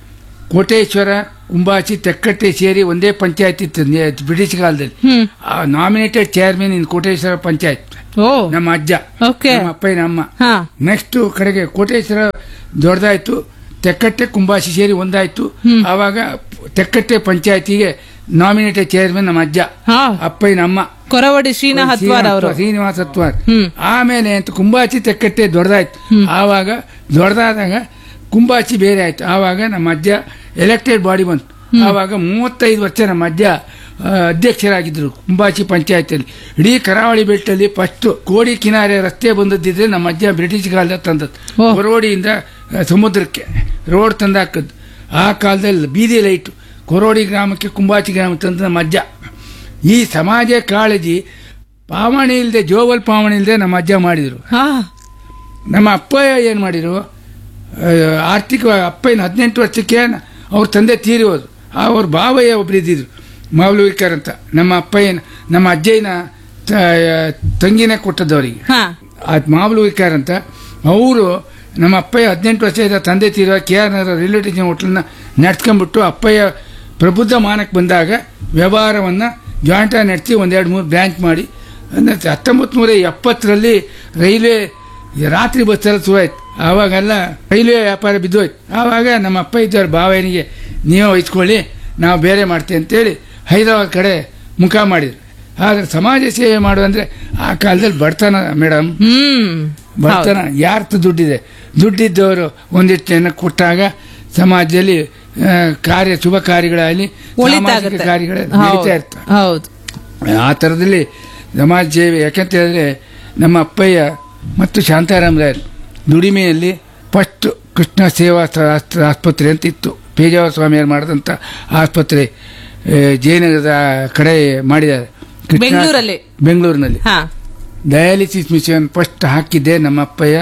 ಕೋಟೇಶ್ವರ ಕುಂಬಾಚಿ ತೆಕ್ಕಟ್ಟೆ ಸೇರಿ ಒಂದೇ ಪಂಚಾಯತ್ ಇತ್ತು ನೆ- ಬ್ರಿಟಿಷ್ ಕಾಲದಲ್ಲಿ hmm nominated chairman in Koteshwara panchayat ಓ ನಮ್ಮ ಅಜ್ಜ ಓಕೆ ನಮ್ಮ ಅಪ್ಪಯ್ಯನ ಅಮ್ಮ ಹಾ ನೆಕ್ಸ್ಟ್ ಕಡೆಗೆ ಕೋಟೇಶ್ವರ ದೊಡ್ಡದಾಯ್ತು ತೆಕ್ಕಟ್ಟೆ ಕುಂಬಾಶಿ ಸೇರಿ ಒಂದಾಯ್ತು ಆವಾಗ ತೆಕ್ಕಟ್ಟೆ ಪಂಚಾಯತಿಗೆ ನಾಮಿನೇಟೆಡ್ ಚೇರ್ಮನ್ ನಮ್ಮ ಅಜ್ಜ ಹಾ ಅಪ್ಪಯ್ಯನ ಅಮ್ಮ ಕೊರವಡಿ ಶ್ರೀನಾ ಹತ್ವಾರ್ ಅವರು ಶ್ರೀನಿವಾಸ ಹತ್ವಾರ್ ಹ್ಮ್. ಆಮೇಲೆ ಅಂತ ಕುಂಬಾಚಿ ತೆಕ್ಕಟ್ಟೆ ದೊಡ್ಡದಾಯ್ತು ಆವಾಗ ದೊಡ್ಡದಾದಾಗ ಕುಂಬಾಚಿ ಬೇರೆ ಆಯ್ತು ಆವಾಗ ನಮ್ಮ ಅಜ್ಜ ಎಲೆಕ್ಟೆಡ್ ಬಾಡಿ ಬಂತು ಆವಾಗ ಮೂವತ್ತೈದು ವರ್ಷ ನಮ್ಮ ಅಜ್ಜ ಆ, ಅಧ್ಯಕ್ಷರಾಗಿದ್ದರು ಕುಂಬಾಚಿ ಪಂಚಾಯತಿಯಲ್ಲಿ ಇಡೀ ಕರಾವಳಿ ಬೆಟ್ಟಲ್ಲಿ ಫಸ್ಟ್ ಕೋಡಿ ಕಿನಾರೆ ರಸ್ತೆ ಬಂದದ್ದಿದ್ರೆ ನಮ್ಮ ಅಜ್ಜ ಬ್ರಿಟಿಷ್ ಕಾಲದ ತಂದದ್ದು ಓ. ಕೊರೋಡಿಯಿಂದ ಆ, ಸಮುದ್ರಕ್ಕೆ ರೋಡ್ ತಂದಾಕದ್ದು ಆ ಕಾಲದಲ್ಲಿ ಬೀದಿ ಲೈಟು ಕೊರೋಡಿ ಗ್ರಾಮಕ್ಕೆ ಕುಂಬಾಚಿ ಗ್ರಾಮ ತಂದು ನಮ್ಮ ಅಜ್ಜ ಈ ಸಮಾಜ ಕಾಳಜಿ ಪಾವಣಿ ಇಲ್ಲದೆ ಜೋಬಲ್ ಪಾವಣಿ ಇಲ್ಲದೆ ನಮ್ಮ ಅಜ್ಜ ಮಾಡಿದರು ಹಾ ನಮ್ಮ ಅಪ್ಪಯ್ಯ ಏನು ಮಾಡಿರು ಆ, ಆರ್ಥಿಕ ಅಪ್ಪಯ್ಯನ ಹದಿನೆಂಟು ವರ್ಷಕ್ಕೆ ಅವ್ರ ತಂದೆ ತೀರಿ ಹೋದ್ರು ಅವ್ರ ಬಾವಯ್ಯ ಒಬ್ರು ಇದ್ದಿದ್ರು ಮಾವಲುವಿಕರ್ ಅಂತ ನಮ್ಮ ಅಪ್ಪಯ್ಯನ ನಮ್ಮ ಅಜ್ಜಯ್ಯನ ತ- ತಂಗಿನೇ ಕೊಟ್ಟದ್ದವರಿಗೆ ಹಾ ಆ ಮಾವಲುವಿಕರ್ ಅಂತ ಅವರು ನಮ್ಮ ಅಪ್ಪಯ್ಯ ಹದಿನೆಂಟು ವರ್ಷ ಇದ್ದ ತಂದೆ ತೀರುವ K R Nagar railway station ಹೋಟ್ಲನ್ನ ನಡ್ಸ್ಕೊಂಡ್ಬಿಟ್ಟು ಅಪ್ಪಯ್ಯ ಪ್ರಬುದ್ಧ ಮಾನಕ್ಕೆ ಬಂದಾಗ ವ್ಯವಹಾರವನ್ನು ಜಾಯಿಂಟಾಗಿ ನಡೆಸಿ ಒಂದೆರಡು ಮೂರು ಬ್ರ್ಯಾಂಚ್ ಮಾಡಿ ಅಂದ್ರೆ ಹತ್ತೊಂಬತ್ತು ನೂರ ಎಪ್ಪತ್ತರಲ್ಲಿ ರೈಲ್ವೆ ರಾತ್ರಿ ಬಸ್ಸಲ್ಲಿ ಶುರುವಾಯ್ತು ಆವಾಗೆಲ್ಲ ರೈಲ್ವೆ ವ್ಯಾಪಾರ ಬಿದ್ದೋಯ್ತು ಆವಾಗ ನಮ್ಮ ಅಪ್ಪ ಇದ್ದವ್ರ ಭಾವನಿಗೆ ನೀವೇ ವಹಿಸ್ಕೊಳ್ಳಿ ನಾವು ಬೇರೆ ಮಾಡ್ತೇವೆ ಅಂತೇಳಿ ಹೈದರಾಬಾದ್ ಕಡೆ ಮುಖ ಮಾಡಿದ್ರು ಆದರೆ ಸಮಾಜ ಸೇವೆ ಮಾಡುವಂದ್ರೆ ಆ ಕಾಲದಲ್ಲಿ ಬಡತನ ಮೇಡಮ್ ಹ್ಮ್ ಬಡತನ ಯಾರ್ದು ದುಡ್ಡಿದೆ ದುಡ್ಡಿದ್ದವರು ಒಂದಿಷ್ಟು ಜನ ಕೊಟ್ಟಾಗ ಸಮಾಜದಲ್ಲಿ ಆ, ಕಾರ್ಯ ಶುಭ ಕಾರ್ಯಗಳಲ್ಲಿ ಸಾಮಾಜಿಕ ಒಳಿತಾಗುತ್ತೆ ಕಾರ್ಯಗಳು ನಡೀತಾ ಇರ್ತವೆ ಹೌದು ಆ ಥರದಲ್ಲಿ ಸಮಾಜ ಸೇವೆ ಯಾಕಂತ ಹೇಳಿದ್ರೆ ನಮ್ಮ ಅಪ್ಪಯ್ಯ ಮತ್ತು ಶಾಂತಾರಾಮ್ ರಾಯರ್ ದುಡಿಮೆಯಲ್ಲಿ ಫಸ್ಟ್ ಕೃಷ್ಣ ಸೇವಾ ಶಾಸ್ತ್ರ ಆಸ್ಪತ್ರೆ ಅಂತ ಇತ್ತು ಪೇಜಾವರ ಸ್ವಾಮಿಯವರು ಮಾಡಿದಂಥ ಆಸ್ಪತ್ರೆ ಆ, ಜಯನಗರದ ಕಡೆ ಮಾಡಿದ್ದಾರೆ ಕೃಷ್ಣ- ಬೆಂಗಳೂರಲ್ಲಿ? ಬೆಂಗಳೂರಿನಲ್ಲಿ ಹಾ ಡಯಾಲಿಸಿಸ್ ಮಿಷನ್ ಫಸ್ಟ್ ಹಾಕಿದ್ದೆ ನಮ್ಮ ಅಪ್ಪಯ್ಯ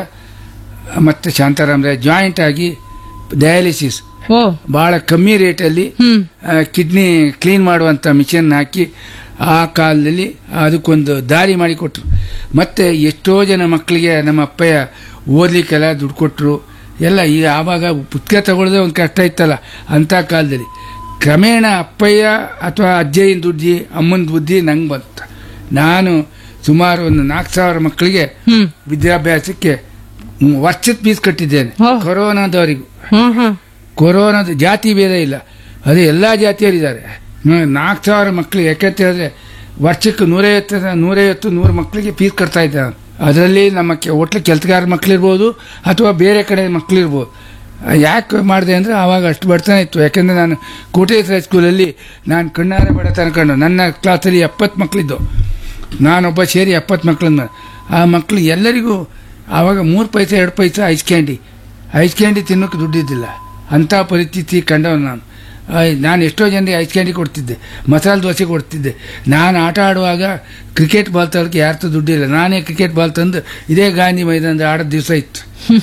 ಮತ್ತು ಶಾಂತಾರಾಮ್ ರಾಯ್ ಜಾಯಿಂಟ್ ಆಗಿ ಡಯಾಲಿಸಿಸ್ ಓ ಬಹಳ ಕಮ್ಮಿ ರೇಟಲ್ಲಿ ಹ್ಮ್ ಕಿಡ್ನಿ ಕ್ಲೀನ್ ಮಾಡುವಂಥ ಮಿಷನ್ ಹಾಕಿ ಆ ಕಾಲದಲ್ಲಿ ಅದಕ್ಕೊಂದು ದಾರಿ ಮಾಡಿಕೊಟ್ರು ಮತ್ತೆ ಎಷ್ಟೋ ಜನ ಮಕ್ಕಳಿಗೆ ನಮ್ಮ ಅಪ್ಪಯ್ಯ ಓದ್ಲಿಕ್ಕೆಲ್ಲ ದುಡ್ಡು ಕೊಟ್ಟರು ಎಲ್ಲ ಈಗ ಆವಾಗ ಪುಸ್ತಕ ತಗೊಳ್ಳೋದೇ ಒಂದು ಕಷ್ಟ ಇತ್ತಲ್ಲ ಅಂಥ ಕಾಲದಲ್ಲಿ ಕ್ರಮೇಣ ಅಪ್ಪಯ್ಯ ಅಥವಾ ಅಜ್ಜಯ್ಯನ ದುಡ್ಡಿ ಅಮ್ಮನ ಬುದ್ಧಿ ನಂಗೆ ಬಂತು ನಾನು ಸುಮಾರು ಒಂದು ನಾಲ್ಕು ಸಾವಿರ ಮಕ್ಕಳಿಗೆ ಹ್ಮ್ ವಿದ್ಯಾಭ್ಯಾಸಕ್ಕೆ ಮ್, ವರ್ಷದ ಫೀಸ್ ಕಟ್ಟಿದ್ದೇನೆ ಓ. ಕೊರೋನಾದವರಿಗೂ ಹ್ಮ್ ಹ್ಮ್ ಕೊರೋನಾದ ಜಾತಿ ಭೇದ ಇಲ್ಲ ಅದು ಎಲ್ಲ ಜಾತಿಯರಿದ್ದಾರೆ ನಾಲ್ಕು ಸಾವಿರ ಮಕ್ಕಳು ಯಾಕಂತ ಹೇಳಿದ್ರೆ ವರ್ಷಕ್ಕೆ ನೂರೈವತ್ತು ನೂರೈವತ್ತು ನೂರು ಮಕ್ಕಳಿಗೆ ಫೀಸ್ ಕಟ್ತಾ ಇದ್ದಾರೆ ಅದರಲ್ಲಿ ನಮ್ಮ ಕೆ ಹೋಟ್ಲ ಕೆಲಸಗಾರ ಮಕ್ಕಳಿರ್ಬೋದು ಅಥವಾ ಬೇರೆ ಕಡೆ ಮಕ್ಕಳಿರ್ಬೋದು ಯಾಕೆ ಮಾಡಿದೆ ಅಂದರೆ ಆವಾಗ ಅಷ್ಟು ಬಡತನ ಇತ್ತು ಯಾಕಂದರೆ ನಾನು ಕೋಟೇಶ್ವರ ಹೈಸ್ಕೂಲಲ್ಲಿ ನಾನು ಕಣ್ಣಾರೆ ಬಡತನ ಕಂಡು ನನ್ನ ಕ್ಲಾಸಲ್ಲಿ ಎಪ್ಪತ್ತು ಮಕ್ಕಳಿದ್ದು ನಾನೊಬ್ಬ ಸೇರಿ ಎಪ್ಪತ್ತು ಮಕ್ಕಳನ್ನ ಆ ಮಕ್ಕಳು ಎಲ್ಲರಿಗೂ ಆವಾಗ ಮೂರು ಪೈಸೆ ಎರಡು paise ice candy ice candy ತಿನ್ನೋಕೆ ದುಡ್ಡಿದ್ದಿಲ್ಲ ಅಂಥ ಪರಿಸ್ಥಿತಿ ಕಂಡವನು ನಾನು ಆಯ್, ನಾನು ಎಷ್ಟೋ ಜನರಿಗೆ ಐಸ್ ಕ್ಯಾಂಡಿ ಕೊಡ್ತಿದ್ದೆ ಮಸಾಲೆ ದೋಸೆ ಕೊಡ್ತಿದ್ದೆ ನಾನು ಆಟ ಆಡುವಾಗ ಕ್ರಿಕೆಟ್ ಬಾಲ್ ತರೋಕ್ಕೆ ಯಾರ್ದು ದುಡ್ಡಿಲ್ಲ ನಾನೇ ಕ್ರಿಕೆಟ್ ಬಾಲ್ ತಂದು ಇದೇ ಗಾಂಧಿ ಮೈದಾನದ ಆಡದ ದಿವಸ ಇತ್ತು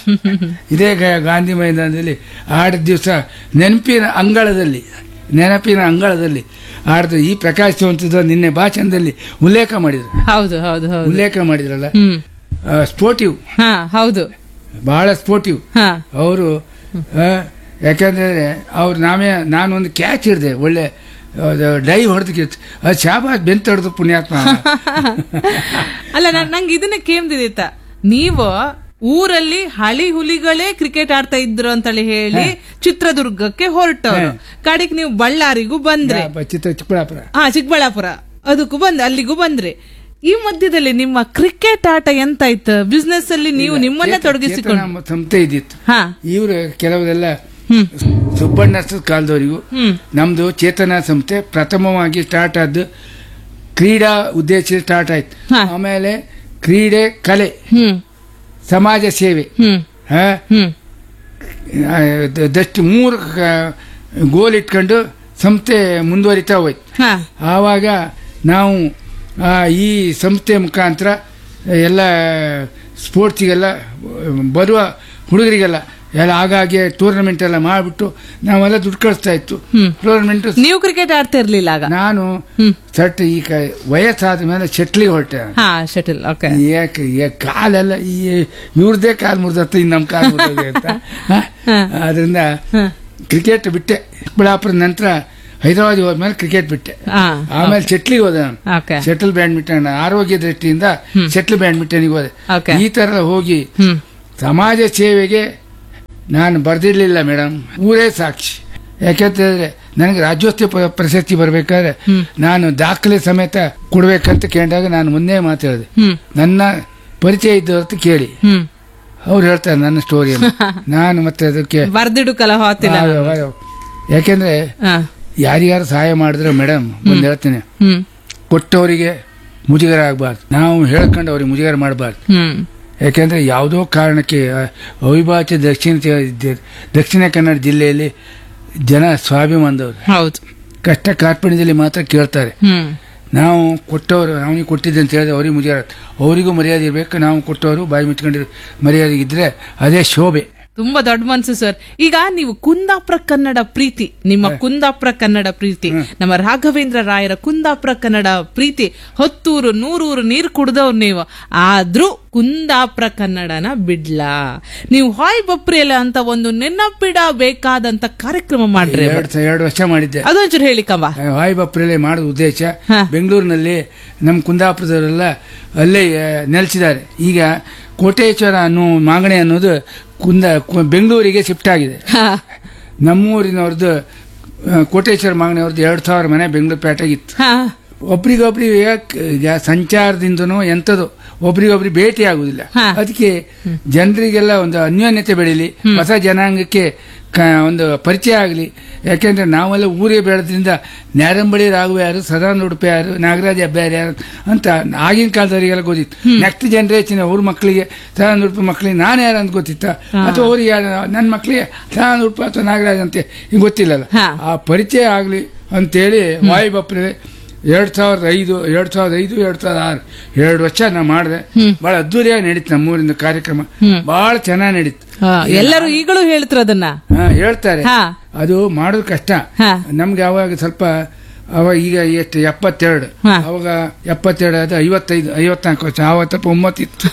ಇದೇ ಗ- ಗಾಂಧಿ ಮೈದಾನದಲ್ಲಿ ಆಡಿದ ದಿವಸ ನೆನಪಿನ ಅಂಗಳದಲ್ಲಿ ನೆನಪಿನ ಅಂಗಳದಲ್ಲಿ ಆಡಿದ ಈ ಪ್ರಕಾಶ್ ಚೌಂತದ ನಿನ್ನೆ ಭಾಷಣದಲ್ಲಿ ಉಲ್ಲೇಖ ಮಾಡಿದ್ರು ಹೌದು ಹೌದು ಹೌದು ಉಲ್ಲೇಖ ಮಾಡಿದ್ರಲ್ಲ ಹ್ಮ್ ಸ್ಪೋರ್ಟಿವ್ ಹಾ ಹೌದು ಬಹಳ ಸ್ಪೋರ್ಟಿವ್ ಹಾ ಅವರು ಯಾಕಂದ್ರೆ ಅವ್ರು ನಾವೇ ನಾನೊಂದು ಕ್ಯಾಚ್ ಹಿಡ್ದೆ ಒಳ್ಳೆ ಡೈ ಹೊಡೆದು ಕ್ಯಾಚ್ ಅದು ಶಾಬಾಸ್ ಬೆಂತ ಹೊಡೆದು ಪುಣ್ಯಾತ್ಮ ಅಲ್ಲ ನಾನ್- ನಂಗೆ ಇದನ್ನ ಕೇಮ್ದಿದಿತ್ತ ನೀವು ಊರಲ್ಲಿ ಹಳಿ ಹುಲಿಗಳೇ ಕ್ರಿಕೆಟ್ ಆಡ್ತಾ ಇದ್ರು ಅಂತೇಳಿ ಹೇಳಿ ಚಿತ್ರದುರ್ಗಕ್ಕೆ ಹೊರಟವ್ರು ಕಡೆಗೆ ನೀವು ಬಳ್ಳಾರಿಗೂ ಬಂದ್ರೆ ಚಿತ್ರ ಚಿಕ್ಕಬಳ್ಳಾಪುರ ಹಾ ಚಿಕ್ಕಬಳ್ಳಾಪುರ ಅದಕ್ಕೂ ಬಂದ್ ಅಲ್ಲಿಗೂ ಬಂದ್ರೆ ಈ ಮಧ್ಯದಲ್ಲಿ ನಿಮ್ಮ ಕ್ರಿಕೆಟ್ ಆಟ ಎಂತಾಯ್ತು ಬಿಸ್ನೆಸ್ ಅಲ್ಲಿ ನೀವು ನಿಮ್ಮನ್ನ ಚೇತನ ತೊಡಗಿಸಿಕೊಂಡು ಸಂಸ್ಥೆ ಇದ್ದಿತ್ತು ಹಾ ಇವರು ಕೆಲವರೆಲ್ಲ ಹ್ಮ್ ಸುಬ್ಬಣ್ಣ ಕಾಲದವರಿಗೂ ಹ್ಮ್ ನಮ್ದು ಚೇತನ ಸಂಸ್ಥೆ ಪ್ರಥಮವಾಗಿ ಸ್ಟಾರ್ಟ್ ಆದ್ದು ಕ್ರೀಡಾ ಉದ್ದೇಶ ಸ್ಟಾರ್ಟ್ ಆಯ್ತು ಹಾ. ಆಮೇಲೆ ಕ್ರೀಡೆ ಕಲೆ ಹ್ಮ್ ಸಮಾಜ ಸೇವೆ ಹ್ಮ್ ಹಾ ಹ್ಮ್ ಆ, ದ- ದಷ್ಟು ಮೂರು ಕ- ಗೋಲ್ ಇಟ್ಕೊಂಡು ಸಂಸ್ಥೆ ಮುಂದುವರಿತಾ ಹೋಯ್ತು ಹಾ ಆವಾಗ ನಾವು ಆ, ಈ ಸಂಸ್ಥೆ ಮುಖಾಂತರ ಎಲ್ಲ ಸ್ಪೋರ್ಟ್ಸಿಗೆಲ್ಲ ಬರುವ ಹುಡುಗರಿಗೆಲ್ಲ ಎಲ್ಲ ಆಗಾಗ್ಗೆ ಟೂರ್ನಮೆಂಟ್ ಎಲ್ಲ ಮಾಡಿಬಿಟ್ಟು ನಾವೆಲ್ಲ ದುಡ್ಡು ಕಳಿಸ್ತಾ ಇತ್ತು ಹ್ಮ್. ಟೂರ್ನಮೆಂಟ್ ನೀವು ಕ್ರಿಕೆಟ್ ಆಡ್ತಾ ಇರ್ಲಿಲ್ಲ ಆಗ ನಾನು ಹ್ಮ್ ಸಟ್ ಈ ಕ ವಯಸ್ಸಾದ ಮೇಲೆ ಶಟ್ಲಿಗೆ ಹೊರಟೆ ಹಾ ಶಟಲ್ ಓಕೆ ಯಾಕೆ ಯಾ- ಕಾಲೆಲ್ಲ ಈ ಇವ್ರದೇ ಕಾಲು ಮುರಿದತ್ತು ಇನ್ನು ನಮ್ಮ ಕಾಲು ಮುರಿದೋಗಿದೆ ಅಂತ ಹಾ. ಅದರಿಂದ ಹಾ ಕ್ರಿಕೆಟ್ ಬಿಟ್ಟೆ ಚಿಕ್ಕಬಳ್ಳಾಪುರ ನಂತರ ಹೈದರಾಬಾದ್ ಹೋದ್ಮೇಲೆ ಕ್ರಿಕೆಟ್ ಬಿಟ್ಟೆ ಹಾ ಆಮೇಲೆ ಶೆಟ್ಲಿಗೆ ಹೋದೆ ನಾನು ಓಕೆ ಶಟಲ್ ಬ್ಯಾಡ್ಮಿಂಟನ್ ಆರೋಗ್ಯ ದೃಷ್ಟಿಯಿಂದ ಶಟಲ್ ಬ್ಯಾಡ್ಮಿಂಟನ್ಗೆ ಹೋದೆ Okay. ಈ ತರ ಹೋಗಿ ಹ್ಮ್ ಸಮಾಜ ಸೇವೆಗೆ ನಾನು ಬರ್ದಿರ್ಲಿಲ್ಲ ಮೇಡಮ್ ಊರೇ ಸಾಕ್ಷಿ ಯಾಕೆಂತಂದ್ರೆ ನನಗೆ ರಾಜ್ಯೋತ್ಸವ ಪ- ಪ್ರಶಸ್ತಿ ಬರಬೇಕಾದ್ರೆ ನಾನು ದಾಖಲೆ ಸಮೇತ ಕೊಡ್ಬೇಕಂತ ಕೇಳಿದಾಗ ನಾನು ಮುಂದೆ ಮಾತಾಡಿದೆ ಹ್ಮ್ ನನ್ನ ಪರಿಚಯ ಇದ್ದವ್ರ ಕೇಳಿ ಹ್ಮ್ ಅವ್ರು ಹೇಳ್ತಾರೆ ನನ್ನ ಸ್ಟೋರಿಯನ್ನು ನಾನು ಮತ್ತೆ ಅದಕ್ಕೆ ಬರ್ದಿಡು ಕಲ ಹೋತಿಲ್ಲ ಆ, ಆ, ಯಾಕೆಂದ್ರೆ ಹಾ ಯಾರಿಗಾರು ಸಹಾಯ ಮಾಡಿದ್ರೆ ಮೇಡಮ್ ಒಂದು ಹೇಳ್ತೀನಿ ಹ್ಮ್ ಕೊಟ್ಟವರಿಗೆ ಮುಜುಗರ ಆಗಬಾರ್ದು ನಾವು ಹೇಳ್ಕೊಂಡು ಅವ್ರಿಗೆ ಮುಜುಗರ ಮಾಡಬಾರ್ದು ಹ್ಮ್ ಯಾಕೆಂದ್ರೆ ಯಾವುದೋ ಕಾರಣಕ್ಕೆ ಆ, ಅವಿಭಾಜ್ಯ ದಕ್ಷಿಣ ತೆ- ದಕ್ಷಿಣ ಕನ್ನಡ ಜಿಲ್ಲೆಯಲ್ಲಿ ಜನ ಸ್ವಾಭಿಮಾನದವರು ಹೌದು ಕಷ್ಟ ಕಾರ್ಪಣ್ಯದಲ್ಲಿ ಮಾತ್ರ ಕೇಳ್ತಾರೆ ಹ್ಮ್ ನಾವು ಕೊಟ್ಟವರು ಅವನಿಗೆ ಕೊಟ್ಟಿದ್ದೆ ಅಂತ ಹೇಳಿದ್ರೆ ಅವ್ರಿಗೆ ಮುಜುಗರ ಅವರಿಗೂ ಮರ್ಯಾದೆ ಇರಬೇಕು ನಾವು ಕೊಟ್ಟವರು ಬಾಯಿ ಮುಚ್ಕೊಂಡಿರೋ ಮರ್ಯಾದೆ ಇದ್ರೆ ಅದೇ ಶೋಭೆ ತುಂಬಾ ದೊಡ್ಡ ಮನ್ಸು ಸರ್ ಈಗ ನೀವು ಕುಂದಾಪುರ ಕನ್ನಡ ಪ್ರೀತಿ ನಿಮ್ಮ ಕುಂದಾಪುರ ಕನ್ನಡ ಪ್ರೀತಿ ನಮ್ಮ ರಾಘವೇಂದ್ರ ರಾಯರ ಕುಂದಾಪುರ ಕನ್ನಡ ಪ್ರೀತಿ ಹೊತ್ತೂರು ನೂರೂರು ನೀರು ಕುಡ್ದವ್ರು ನೀವು ಆದ್ರೂ ಕುಂದಾಪುರ ಕನ್ನಡನ ಬಿಡ್ಲಾ ನೀವು ಹಾಯ್ ಬಪ್ರಿಯಲ್ಲ ಅಂತ ಒಂದು ನೆನಪಿಡಬೇಕಾದಂತ ಕಾರ್ಯಕ್ರಮ ಮಾಡ್ರಿ ಎರಡು ಎರಡು ವರ್ಷ ಮಾಡಿದ್ದೆ ಅದೊಂಚೂರು ಹೇಳಿ ಕಂಬ ವಾಯು ಬಪ್ರಲ್ಲಿ ಮಾಡೋದು ಉದ್ದೇಶ ಹಾ. ಬೆಂಗಳೂರಿನಲ್ಲಿ ನಮ್ಮ ಕುಂದಾಪುರದವರೆಲ್ಲ ಅಲ್ಲೇ ಆ, ನೆಲೆಸಿದ್ದಾರೆ ಈಗ ಕೋಟೇಶ್ವರ ಅನ್ನೋ ಮಾಗಣೆ ಅನ್ನೋದು ಕುಂದ ಕು- ಬೆಂಗಳೂರಿಗೆ ಶಿಫ್ಟ್ ಆಗಿದೆ ಹಾ. ನಮ್ಮೂರಿನವ್ರದ್ದು ಆ, ಕೋಟೇಶ್ವರ ಮಾಗಣೆಯವ್ರದ್ದು ಎರಡು ಸಾವಿರ ಮನೆ ಬೆಂಗಳೂರು ಪೇಟೆಗಿತ್ತು ಹಾ. ಒಬ್ರಿಗೊಬ್ರಿಗೆ ಈಗ ಸಂಚಾರದಿಂದನೂ ಎಂಥದ್ದು ಒಬ್ರಿಗೊಬ್ರಿಗೆ ಭೇಟಿ ಆಗುದಿಲ್ಲ ಹಾ. ಅದಕ್ಕೆ ಜನರಿಗೆಲ್ಲ ಒಂದು ಅನ್ಯೋನ್ಯತೆ ಬೆಳೀಲಿ ಹೊಸ ಜನಾಂಗಕ್ಕೆ ಕ- ಒಂದು ಪರಿಚಯ ಆಗಲಿ ಯಾಕೆಂದ್ರೆ ನಾವೆಲ್ಲ ಊರೇ ಬೆಳೆದ್ರಿಂದ ನ್ಯಾರಂಬಳಿ ರಾಘವ ಯಾರು ಸದಾನಂದ ಉಡುಪಿ ಯಾರು ನಾಗರಾಜ ಅಬ್ಬ್ಯಾರು ಯಾರು ಅಂತ ಆಗಿನ ಕಾಲದವರಿಗೆಲ್ಲ ಗೊತ್ತಿತ್ತು ನೆಕ್ಸ್ಟ್ ಜನರೇಷನ್ ಅವ್ರ ಮಕ್ಕಳಿಗೆ ಸದಾನಂದ ಉಡುಪಿ ಮಕ್ಕಳಿಗೆ ನಾನು ಯಾರು ಅಂತ ಗೊತ್ತಿತ್ತ ಅಥವಾ ಅವ್ರಿಗೆ ಯಾರು ನನ್ನ ಮಕ್ಕಳಿಗೆ ಸದಾನಂದ ಉಡುಪಿ ಅಥವಾ ನಾಗರಾಜ್ ಅಂತ ಹಿಂಗ್ ಗೊತ್ತಿಲ್ಲಲ್ಲ ಹಾ. ಆ ಪರಿಚಯ ಆಗಲಿ ಅಂತೇಳಿ ವಾಯು ಬಪ್ರೆ ಎರಡ್ ಸಾವಿರದ ಐದು ಎರಡ್ ಸಾವಿರದ ಐದು ಎರಡ್ ಸಾವಿರದ ಆರು ಎರಡು ವರ್ಷ ನಾ ಮಾಡಿದೆ ಬಹಳ ಅದ್ದೂರಿಯಾಗಿ ನಡೀತು ನಮ್ಮೂರಿನ ಕಾರ್ಯಕ್ರಮ ಬಹಳ ಚೆನ್ನಾಗಿ ನಡೀತು ಹಾ, ಎಲ್ಲರೂ ಈಗಲೂ ಹೇಳ್ತಾರೆ ಅದನ್ನ ಹಾ, ಹೇಳ್ತಾರೆ ಹಾ. ಅದು ಮಾಡೋದು ಕಷ್ಟ ಹಾ. ನಮ್ಗೆ ಅವಾಗ ಸ್ವಲ್ಪ ಅವಾಗ ಈಗ ಎಷ್ಟು ಎಪ್ಪತ್ತೆರಡು ಹಾ. ಅವಾಗ ಎಪ್ಪತ್ತೆರಡು ಅದು ಐವತ್ತೈದು ಐವತ್ನಾಲ್ಕು ವರ್ಷ ಆವತ್ತಪ್ಪ ಒಂಬತ್ತಿತ್ತು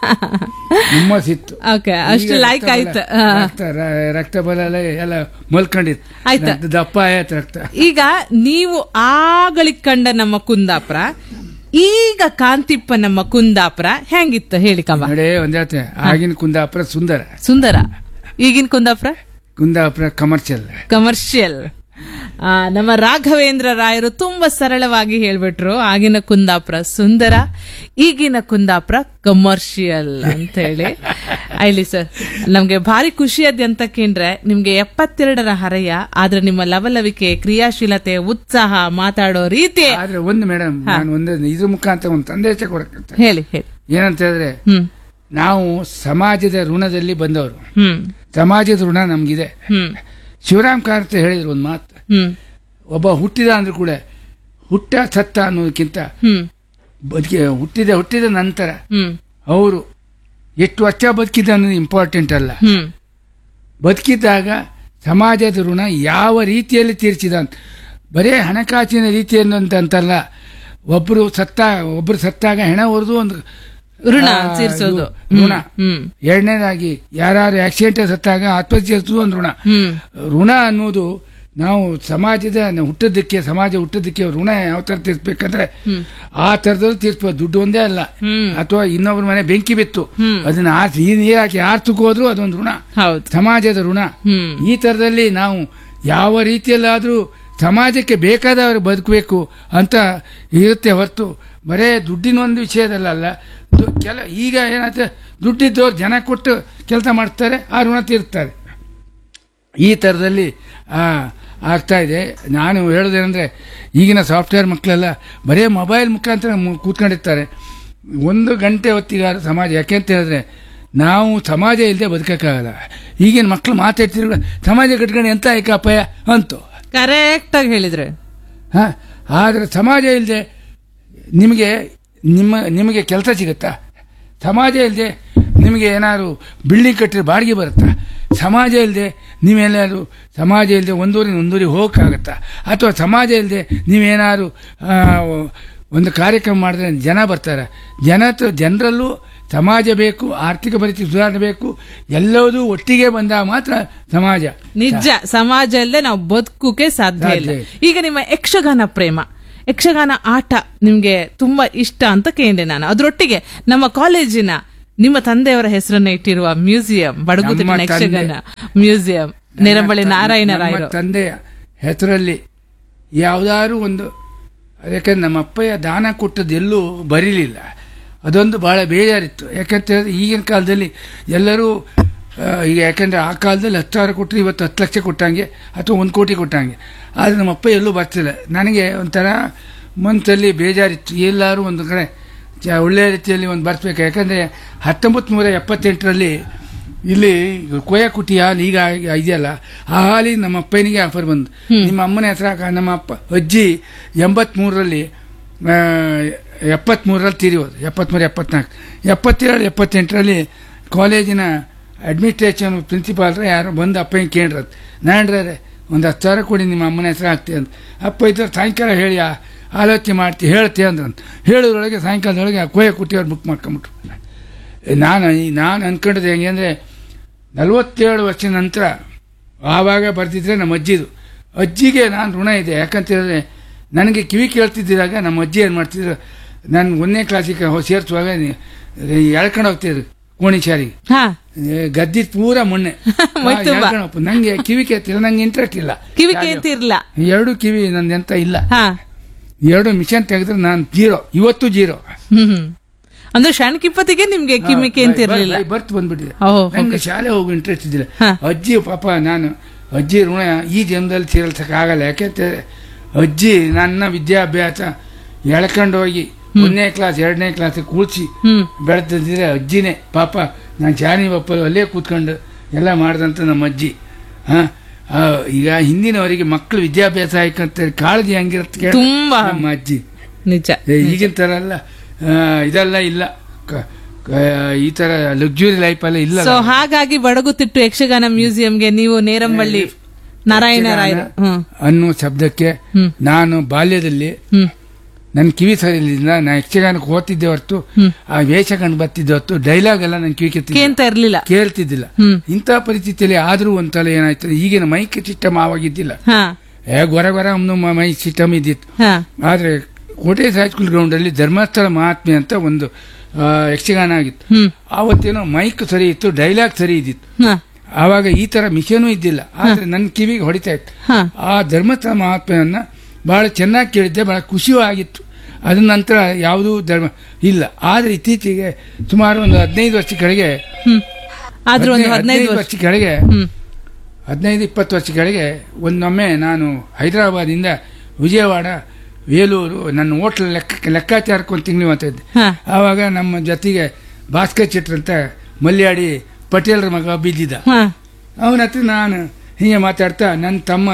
ಒಂಬತ್ತಿತ್ತು ಓಕೆ ಅಷ್ಟು ಈಗ ಲೈಕ್ ರಕ್ತ ಆಯ್ತು ಬಲ- ಹಾ. ರಕ್ತ ರ- ರಕ್ತ ಬಲ ಎಲ್ಲ ಎಲ್ಲ ಮಲ್ಕೊಂಡಿತ್ತು ಆಯ್ತು. ರಕ್ತ ದಪ್ಪ ಆಯ್ತು ರಕ್ತ ಈಗ ನೀವು ಆಗಳಿಗ್ ಕಂಡ ನಮ್ಮ ಕುಂದಾಪುರ ಈಗ ಕಾಂತಿಪ್ಪ ನಮ್ಮ ಕುಂದಾಪುರ ಹೆಂಗಿತ್ತು ಹೇಳಿ ಕಮ್ಮ ನೋಡೇ ಒಂದ್ ಹೇಳ್ತೆ ಆಗಿನ ಕುಂದಾಪುರ ಸುಂದರ ಸುಂದರ ಈಗಿನ ಕುಂದಾಪುರ ಕುಂದಾಪುರ ಕಮರ್ಷಿಯಲ್ ಕಮರ್ಷಿಯಲ್ ಆ, ನಮ್ಮ ರಾಘವೇಂದ್ರ ರಾಯರು ತುಂಬಾ ಸರಳವಾಗಿ ಹೇಳ್ಬಿಟ್ರು ಆಗಿನ ಕುಂದಾಪುರ ಸುಂದರ ಈಗಿನ ಕುಂದಾಪುರ ಕಮರ್ಷಿಯಲ್ ಅಂತ ಹೇಳಿ ಐಲಿ ಸರ್ ನಮ್ಗೆ ಭಾರಿ ಖುಷಿಯಾದ ಅಂತಕೇಂದ್ರೆ ನಿಮ್ಗೆ ಎಪ್ಪತ್ತೆರಡರ ಹರೆಯ ಆದ್ರೆ ನಿಮ್ಮ ಲವಲವಿಕೆ ಕ್ರಿಯಾಶೀಲತೆ ಉತ್ಸಾಹ ಮಾತಾಡೋ ರೀತಿ ಆದ್ರೆ ಒಂದು ಮೇಡಮ್ ನಾನು ಒಂದು ಇದ್ರ ಮುಖಾಂತರ ಒಂದು ಸಂದೇಶ ಕೊಡಕ್ಕೆ ಹೇಳಿ ಹೇಳಿ ಏನಂತ ಹೇಳಿದ್ರೆ ಹ್ಮ್ ನಾವು ಸಮಾಜದ ಋಣದಲ್ಲಿ ಬಂದವರು ಹ್ಮ್ ಸಮಾಜದ ಋಣ ನಮ್ಗಿದೆ ಹ್ಮ್ ಶಿವರಾಮ್ ಕಾರಂತ ಹೇಳಿದ್ರು ಒಂದು ಮಾತು ಹ್ಮ್ ಒಬ್ಬ ಹುಟ್ಟಿದ ಅಂದ್ರೂ ಕೂಡ ಹುಟ್ಟ ಸತ್ತ ಅನ್ನೋದಕ್ಕಿಂತ ಹ್ಮ್ ಬದುಕಿ ಹುಟ್ಟಿದ ಹುಟ್ಟಿದ ನಂತರ ಹ್ಮ್ ಅವರು ಎಷ್ಟು ವರ್ಷ ಬದುಕಿದ ಅನ್ನೋದು ಇಂಪಾರ್ಟೆಂಟ್ ಅಲ್ಲ ಹ್ಮ್ ಬದುಕಿದ್ದಾಗ ಸಮಾಜದ ಋಣ ಯಾವ ರೀತಿಯಲ್ಲಿ ತೀರಿಸಿದ ಅಂತ ಬರೇ ಹಣಕಾಸಿನ ರೀತಿಯನ್ನು ಅಂತ ಅಂತಲ್ಲ ಒಬ್ಬರು ಸತ್ತ ಒಬ್ಬರು ಸತ್ತಾಗ ಹೆಣ ಹೊರದು ಒಂದು ಋಣ ಆ, ತೀರ್ಸೋದು. ಇದು ಋಣ ಹ್ಮ್ ಎರಡನೇದಾಗಿ ಯಾರು ಆಕ್ಸಿಡೆಂಟ್ ಸತ್ತಾಗ ಆತ್ಮಹತ್ಯೆ ಒಂದು ಋಣ ಹ್ಮ್ ಋಣ ಅನ್ನೋದು ನಾವು ಸಮಾಜದ ಹುಟ್ಟೋದಕ್ಕೆ ಸಮಾಜ ಹುಟ್ಟೋದಕ್ಕೆ ಋಣ ಯಾವ ತರ ತೀರ್ಸ್ಬೇಕಂದ್ರೆ ಆ ತರದಲ್ಲಿ ತೀರ್ಸ್ಬೋದು ದುಡ್ಡು ಒಂದೇ ಅಲ್ಲ ಹ್ಮ್ ಅಥವಾ ಇನ್ನೊಬ್ಬರ ಮನೆ ಬೆಂಕಿ ಬಿತ್ತು ಹ್ಮ್. ಅದನ್ನ ಆರ್ಸಿ ಈ ನೀರು ಹಾಕಿ ಆರ್ತಕ್ಕೆ ಹೋದ್ರು ಅದೊಂದು ಋಣ ಹೌದು ಸಮಾಜದ ಋಣ ಹ್ಮ್ ಈ ತರದಲ್ಲಿ ನಾವು ಯಾವ ರೀತಿಯಲ್ಲಾದ್ರೂ ಸಮಾಜಕ್ಕೆ ಬೇಕಾದವರು ಬದುಕಬೇಕು ಅಂತ ಇರುತ್ತೆ ಹೊರತು ಬರೇ ದುಡ್ಡಿನ ಒಂದು ವಿಷಯದಲ್ಲ ದು- ಕೆಲ ಈಗ ಏನಾಗ್ತದೆ ದುಡ್ಡಿದ್ದವ್ರು ಜನ ಕೊಟ್ಟು ಕೆಲಸ ಮಾಡ್ತಾರೆ ಆ ಋಣ ತೀರ್ತಾರೆ ಈ ಥರದಲ್ಲಿ ಆ, ಆಗ್ತಾ ಇದೆ ನಾನು ಹೇಳೋದೇನೆಂದ್ರೆ ಈಗಿನ ಸಾಫ್ಟ್ವೇರ್ ಮಕ್ಕಳೆಲ್ಲ ಬರೇ ಮೊಬೈಲ್ ಮುಖಾಂತರ ಮು- ಕೂತ್ಕೊಂಡಿರ್ತಾರೆ ಒಂದು ಗಂಟೆ ಹೊತ್ತಿಗಾರ ಸಮಾಜ ಯಾಕೆ ಅಂತ ಹೇಳಿದ್ರೆ ನಾವು ಸಮಾಜ ಇಲ್ಲದೆ ಬದುಕಕ್ಕಾಗಲ್ಲ ಈಗಿನ ಮಕ್ಕಳು ಮಾತಾಡ್ತಿರೋ ಸಮಾಜ ಕಟ್ಕೊಂಡು ಎಂತ ಏಕಪ್ಪಯ್ಯ ಅಂತು ಕರೆಕ್ಟ್ ಆಗಿ ಹೇಳಿದ್ರೆ ಹಾ ಆದರೆ ಸಮಾಜ ಇಲ್ಲದೆ ನಿಮಗೆ ನಿಮ್ಮ ನಿಮಗೆ ಕೆಲಸ ಸಿಗುತ್ತಾ ಸಮಾಜ ಇಲ್ಲದೆ ನಿಮಗೆ ಏನಾದ್ರು ಬಿಲ್ಡಿಂಗ್ ಕಟ್ಟಿದ್ರೆ ಬಾಡಿಗೆ ಬರುತ್ತಾ ಸಮಾಜ ಇಲ್ಲದೆ ನೀವೆಲ್ಲಾದ್ರು ಸಮಾಜ ಇಲ್ಲದೆ ಒಂದೂರಿಂದ ಒಂದೂರಿಗೆ ಹೋಗೋಕ್ಕಾಗತ್ತಾ ಅಥವಾ ಸಮಾಜ ಇಲ್ಲದೆ ನೀವೇನಾದ್ರು ಆ, ಒಂದು ಕಾರ್ಯಕ್ರಮ ಮಾಡಿದ್ರೆ ಜನ ಬರ್ತಾರೆ ಜನ ಜನರಲ್ಲೂ ಸಮಾಜ ಬೇಕು ಆರ್ಥಿಕ ಪರಿಸ್ಥಿತಿ ಸುಧಾರಣೆ ಬೇಕು ಎಲ್ಲವೂ ಒಟ್ಟಿಗೆ ಬಂದಾಗ ಮಾತ್ರ ಸಮಾಜ ನಿಜ ಸಮಾಜ ಅಲ್ಲದೆ ನಾವು ಬದುಕುಕೆ ಸಾಧ್ಯ ಇಲ್ಲ ಸಾಧ್ಯ ಈಗ ನಿಮ್ಮ ಯಕ್ಷಗಾನ ಪ್ರೇಮ ಯಕ್ಷಗಾನ ಆಟ ನಿಮ್ಗೆ ತುಂಬಾ ಇಷ್ಟ ಅಂತ ಕೇಳಿದೆ ನಾನು ಅದ್ರೊಟ್ಟಿಗೆ ನಮ್ಮ ಕಾಲೇಜಿನ ನಿಮ್ಮ ತಂದೆಯವರ ಹೆಸರನ್ನ ಇಟ್ಟಿರುವ ಮ್ಯೂಸಿಯಂ ಬಡಗುತಿಟ್ಟಿನ ನಮ್ಮ ತಂದೆ- ಯಕ್ಷಗಾನ ಮ್ಯೂಸಿಯಂ ನೆರಂಬಳಿ ನಾರಾಯಣ ನಮ್ಮ ರಾಯರು ತಂದೆಯ ಹೆಸರಲ್ಲಿ ಯಾವ್ದಾದ್ರು ಒಂದು ಯಾಕಂದ್ರೆ ನಮ್ಮ ಅಪ್ಪಯ್ಯ ದಾನ ಕೊಟ್ಟದ್ದು ಎಲ್ಲೂ ಬರೀಲಿಲ್ಲ ಅದೊಂದು ಬಹಳ ಬೇಜಾರಿತ್ತು ಯಾಕಂತ ಹೇಳಿದ್ರೆ ಈಗಿನ ಕಾಲದಲ್ಲಿ ಎಲ್ಲರೂ ಆ, ಈಗ ಯಾಕಂದ್ರೆ ಆ ಕಾಲದಲ್ಲಿ ಹತ್ತು ಸಾವಿರ ಕೊಟ್ಟರೆ ಇವತ್ತು ಹತ್ತು ಲಕ್ಷ ಕೊಟ್ಟಂಗೆ ಅಥವಾ ಒಂದು ಕೋಟಿ ಕೊಟ್ಟಂಗೆ ಆದರೆ ನಮ್ಮ ಅಪ್ಪ ಎಲ್ಲೂ ಬರ್ತಿಲ್ಲ ನನಗೆ ಒಂಥರ ಮನಸ್ಸಲ್ಲಿ ಬೇಜಾರಿತ್ತು ಎಲ್ಲರೂ ಒಂದು ಕಡೆ ಚ- ಒಳ್ಳೆಯ ರೀತಿಯಲ್ಲಿ ಒಂದು ಬರ್ಸ್ಬೇಕು ಯಾಕಂದರೆ ಹತ್ತೊಂಬತ್ತು ನೂರ ಎಪ್ಪತ್ತೆಂಟರಲ್ಲಿ ಇಲ್ಲಿ ಕೊಯ್ಯಕುಟಿ ಹಾಲು ಈಗ ಇದೆಯಲ್ಲ ಆ ಹಾಲಿಗೆ ನಮ್ಮ ಅಪ್ಪನಿಗೆ ಆಫರ್ ಬಂದು ನಿಮ್ಮ ಅಮ್ಮನ ಹೆಸರು ಹಾಕ ನಮ್ಮ ಅಪ್ಪ ಅಜ್ಜಿ ಎಂಬತ್ಮೂರರಲ್ಲಿ ಎಪ್ಪತ್ಮೂರರಲ್ಲಿ ತೀರಿಯೋದು ಎಪ್ಪತ್ಮೂರು ಎಪ್ಪತ್ನಾಲ್ಕು ಎಪ್ಪತ್ತೇಳು ಎಪ್ಪತ್ತೆಂಟರಲ್ಲಿ ಕಾಲೇಜಿನ ಅಡ್ಮಿನಿಸ್ಟ್ರೇಷನ್ ಪ್ರಿನ್ಸಿಪಾಲ್ರ ಯಾರು ಬಂದು ಅಪ್ಪನ ಕೇಳ್ರದು ನಾಡ್ರೆ ಒಂದು ಹತ್ತು ಸಾವಿರ ಕೊಡಿ ನಿಮ್ಮ ಅಮ್ಮನ ಹೆಸರು ಹಾಕ್ತೀವಿ ಅಂತ ಅಪ್ಪ ಇದ್ರೆ ಸಾಯಂಕಾಲ ಹೇಳಿ ಆ- ಆಲೋಚನೆ ಮಾಡ್ತಿ ಹೇಳ್ತಿ ಅಂದ್ರಂತ ಹೇಳೋದ್ರೊಳಗೆ ಸಾಯಂಕಾಲದೊಳಗೆ ಆ ಕೊಯ್ಯ ಕುಟ್ಟಿಯವ್ರು ಬುಕ್ ಮಾಡ್ಕೊಂಬಿಟ್ರು ನಾನು ನಾನು ಅನ್ಕೊಂಡಿದ್ದೆ ಹೆಂಗೆ ಅಂದರೆ ನಲವತ್ತೇಳು ವರ್ಷ ನಂತರ ಆವಾಗ ಬರ್ತಿದ್ರೆ ನಮ್ಮ ಅಜ್ಜಿದು ಅಜ್ಜಿಗೆ ನಾನು ಋಣ ಇದೆ ಯಾಕಂತ ಹೇಳಿದ್ರೆ ನನಗೆ ಕಿವಿ ಕೇಳ್ತಿದ್ದಾಗ ನಮ್ಮ ಅಜ್ಜಿ ಏನು ಮಾಡ್ತಿದ್ರು ನಾನು ಒಂದನೇ ಕ್ಲಾಸಿಗೆ ಸೇರಿಸುವಾಗ ಎಳ್ಕೊಂಡು ಹೋಗ್ತಿದ್ರು ಕೋಣಿ ಶಾರಿಗೆ ಹಾ ಗದ್ದಿ ಪೂರ ಮೊನ್ನೆ ಮೈ ಆ, ತುಂಬ. ಎಳ್ಕೊಂಡು ಹೋಗ್ಬೋದು. ನಂಗೆ ಕಿವಿ ಕೇಳ್ತಿಲ್ಲ ನಂಗೆ ಇಂಟ್ರೆಸ್ಟ್ ಇಲ್ಲ ಕಿವಿ ಕೇಳ್ತಿರ್ಲ ಎರಡು ಕಿವಿ ನಂದೆಂತ ಇಲ್ಲ ಹಾ ಎರಡು ಮಿಷನ್ ತೆಗೆದ್ರೆ ನಾನು ಜೀರೋ ಇವತ್ತು ಜೀರೋ ಹ್ಮ್ ಹ್ಮ್ ಅಂದ್ರೆ ಶಣ್ಕಿಪ್ಪತ್ತಿಗೆ ನಿಮ್ಗೆ ಕಿವಿ ಕೇಂತಿರ್ಲಿಲ್ಲ ಬರ್ತ್ ಬಂದ್ಬಿಟ್ಟಿದೆ ಓ, ನಂಗೆ ಶಾಲೆ ಹೋಗಿ ಇಂಟ್ರೆಸ್ಟ್ ಇದ್ದಿಲ್ಲ ಹಾ. ಅಜ್ಜಿ ಪಾಪ ನಾನು ಅಜ್ಜಿ ಋಣ ಈ ಜನ್ಮದಲ್ಲಿ ತೀರಲ್ಸಕ್ಕಾಗಲ್ಲ ಯಾಕೆಂತ ಅಜ್ಜಿ ನನ್ನ ವಿದ್ಯಾಭ್ಯಾಸ ಎಳ್ಕೊಂಡು ಹೋಗಿ ಒಂದನೇ ಕ್ಲಾಸ್ ಎರಡನೇ ಕ್ಲಾಸ್ ಕೂಡ್ಸಿ ಹ್ಮ್ ಬೆಳೆದಿದ್ರೆ ಅಜ್ಜಿನೇ ಪಾಪ ನಾನು ಜಾನಿ ಬಪ್ಪಲು ಅಲ್ಲೇ ಕೂತ್ಕೊಂಡು ಎಲ್ಲ ಮಾಡ್ದಂತ ನಮ್ಮ ಅಜ್ಜಿ ಹಾ ಆ, ಈಗ ಹಿಂದಿನವರಿಗೆ ಮಕ್ಕಳು ವಿದ್ಯಾಭ್ಯಾಸ ಆಯ್ಕಂತ ಕಾಳಜಿ ಹಂಗಿರತ್ತೆ ಕೇಳು. ತುಂಬಾ. ನಮ್ಮ ಅಜ್ಜಿ ನಿಜ ಏ, ಈಗಿನ ಥರ ಎಲ್ಲ ಆ, ಇದೆಲ್ಲ ಇಲ್ಲ ಕ- ಕ- ಈ ತರ ಲಕ್ಸುರಿ ಲೈಫ್ ಎಲ್ಲ ಇಲ್ಲ ಸೊ ಹಾಗಾಗಿ ಬಡಗುತಿಟ್ಟು ಯಕ್ಷಗಾನ ಮ್ಯೂಸಿಯಂಗೆ ನೀವು ನೇರಂಬಳ್ಳಿ ನಾರಾಯಣ ರಾಯರು ಹ್ಮ್ ಅನ್ನುವ ಶಬ್ದಕ್ಕೆ ಹ್ಮ್. ನಾನು ಬಾಲ್ಯದಲ್ಲಿ ಹ್ಮ್ ನನ್ನ ಕಿವಿ ಸರಿಲಿಲ್ಲ ನಾ ಯಕ್ಷಗಾನಕ್ಕೆ ಹೋಗ್ತಿದ್ದೆ ಹೊರತು ಹ್ಮ್. ಆ ವೇಷ ಕಂಡು ಬರ್ತಿದ್ದೆ ಹೊರತು ಡೈಲಾಗ್ ಎಲ್ಲ ನನ್ನ ಕಿವಿ ಕೆತ್ತಿದ್ದೆ ಕೇಂತ ಇರ್ಲಿಲ್ಲ ಕೇಳ್ತಿದ್ದಿಲ್ಲ ಹ್ಮ್ ಇಂಥ ಪರಿಸ್ಥಿತಿಯಲ್ಲಿ ಆದ್ರೂ ಒಂದ್ಸಲ ಏನಾಯ್ತು ಈಗಿನ ಮೈಕ್ ಸಿಸ್ಟಮ್ ಆವಾಗಿದ್ದಿಲ್ಲ ಹಾ ಏ ಗೊರ ಗೊರ ಒಂದು ಮೈಕ್ ಸಿಸ್ಟಮ್ ಇದ್ದಿತ್ತು ಹಾ ಆದ್ರೆ ಕೋಟೇಶ್ ಹೈಸ್ಕೂಲ್ ಗ್ರೌಂಡ್ ಅಲ್ಲಿ ಧರ್ಮಸ್ಥಳ ಮಹಾತ್ಮೆ ಅಂತ ಒಂದು ಆ, ಯಕ್ಷಗಾನ ಆಗಿತ್ತು ಹ್ಮ್ ಆವತ್ತೇನೋ ಮೈಕ್ ಸರಿ ಇತ್ತು ಡೈಲಾಗ್ ಸರಿ ಇದ್ದಿತ್ತು ಹಾ ಆವಾಗ ಈ ತರ ಮಿಷನೂ ಇದ್ದಿಲ್ಲ ಆದ್ರೆ ನನ್ನ ಕಿವಿಗೆ ಹೊಡಿತಾ ಇತ್ತು ಹಾ ಆ ಧರ್ಮಸ್ಥಳ ಮಹಾತ್ಮೆಯನ್ನ ಬಹಳ ಚೆನ್ನಾಗಿ ಕೇಳಿದ್ದೆ ಬಹಳ ಖುಷಿಯೂ ಆಗಿತ್ತು ಅದ ನಂತರ ಯಾವುದೂ ಧರ್ಮ ಇಲ್ಲ ಆದ್ರೆ ಇತ್ತೀಚೆಗೆ ಸುಮಾರು ಒಂದು ಹದಿನೈದು ವರ್ಷ ಕೆಳಗೆ ಹ್ಮ್ ಆದ್ರೂ ಒಂದು ಹದಿನೈದು ವರ್ಷ ವರ್ಷ ಕೆಳಗೆ ಹ್ಮ್ ಹದಿನೈದು ಇಪ್ಪತ್ತು ವರ್ಷ ಕೆಳಗೆ ಒಂದೊಮ್ಮೆ ನಾನು ಹೈದರಾಬಾದಿಂದ ವಿಜಯವಾಡ ವೇಲೂರು ನನ್ನ ಹೋಟ್ಲ್ ಲೆಕ್ಕ ಲೆಕ್ಕಾಚಾರಕ್ಕೆ ಒಂದು ತಿಂಗಳು ಅಂತ ಇದ್ದೆ ಹಾ ಆವಾಗ ನಮ್ಮ ಜೊತೆಗೆ ಭಾಸ್ಕರ್ ಚಿಟ್ರ್ ಅಂತ ಮಲ್ಯಾಡಿ ಪಟೇಲ್ರ ಮಗ ಬಿದ್ದಿದ್ದ ಹಾ ಅವನ ಹತ್ರ ನಾನು ಹೀಗೆ ಮಾತಾಡ್ತಾ ನನ್ನ ತಮ್ಮ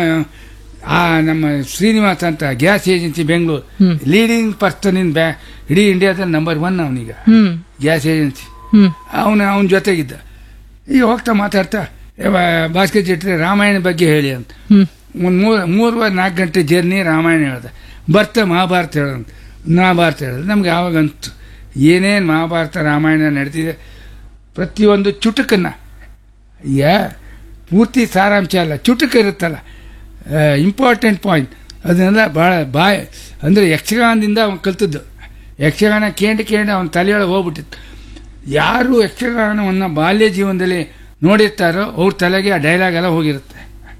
ಆ ನಮ್ಮ ಶ್ರೀನಿವಾಸ್ ಅಂತ gas agency Bengaluru hmm. Leading person in ಬ್ಯಾ ಇಡೀ ಇಂಡಿಯಾದಲ್ಲಿ ನಂಬರ್ ಒನ್ ಅವನೀಗ ಹ್ಮ್ ಗ್ಯಾಸ್ ಏಜೆನ್ಸಿ ಹ್ಮ್ ಅವನು ಅವನ ಜೊತೆಗಿದ್ದ ಈಗ ಹೋಗ್ತಾ ಮಾತಾಡ್ತಾ "ಏ, ಭಾಸ್ಕರ್ ಚಿಟ್ರೆ ರಾಮಾಯಣ ಬಗ್ಗೆ ಹೇಳಿ ಅಂತ ಹ್ಮ್ ಒಂದು ಮೂರು ಮೂರುವರೆ ನಾಲ್ಕು ಗಂಟೆ ಜರ್ನಿ ರಾಮಾಯಣ ಹೇಳ್ದೆ ಬರ್ತಾ ಮಹಾಭಾರತ ಹೇಳಂತ ಮಹಾಭಾರತ ಹೇಳಿದೆ ನಮ್ಗೆ ಆವಾಗ ಅಂತು ಏನೇನು ಮಹಾಭಾರತ ರಾಮಾಯಣ ನಡೆದಿದೆ ಪ್ರತಿಯೊಂದು ಚುಟುಕನ್ನ ಈಗ ಪೂರ್ತಿ ಸಾರಾಂಶ ಅಲ್ಲ ಚುಟುಕು ಇರುತ್ತಲ್ಲ ಇಂಪಾರ್ಟೆಂಟ್ ಪಾಯಿಂಟ್ ಅದನ್ನೆಲ್ಲ ಭಾಳ ಬಾಯ್ ಅಂದರೆ ಯಕ್ಷಗಾನದಿಂದ ಅವನು ಕಲ್ತದ್ದು ಯಕ್ಷಗಾನ ಕೇಂದ್ರ ಕೇಂದ್ರ ಅವನ ತಲೆಯೊಳಗೆ ಹೋಗ್ಬಿಟ್ಟಿತ್ತು ಯಾರು ಯಕ್ಷಗಾನವನ್ನು ಬಾಲ್ಯ ಜೀವನದಲ್ಲಿ ನೋಡಿರ್ತಾರೋ ಅವ್ರ ತಲೆಗೆ ಆ ಡೈಲಾಗ್ ಎಲ್ಲ ಹೋಗಿರುತ್ತೆ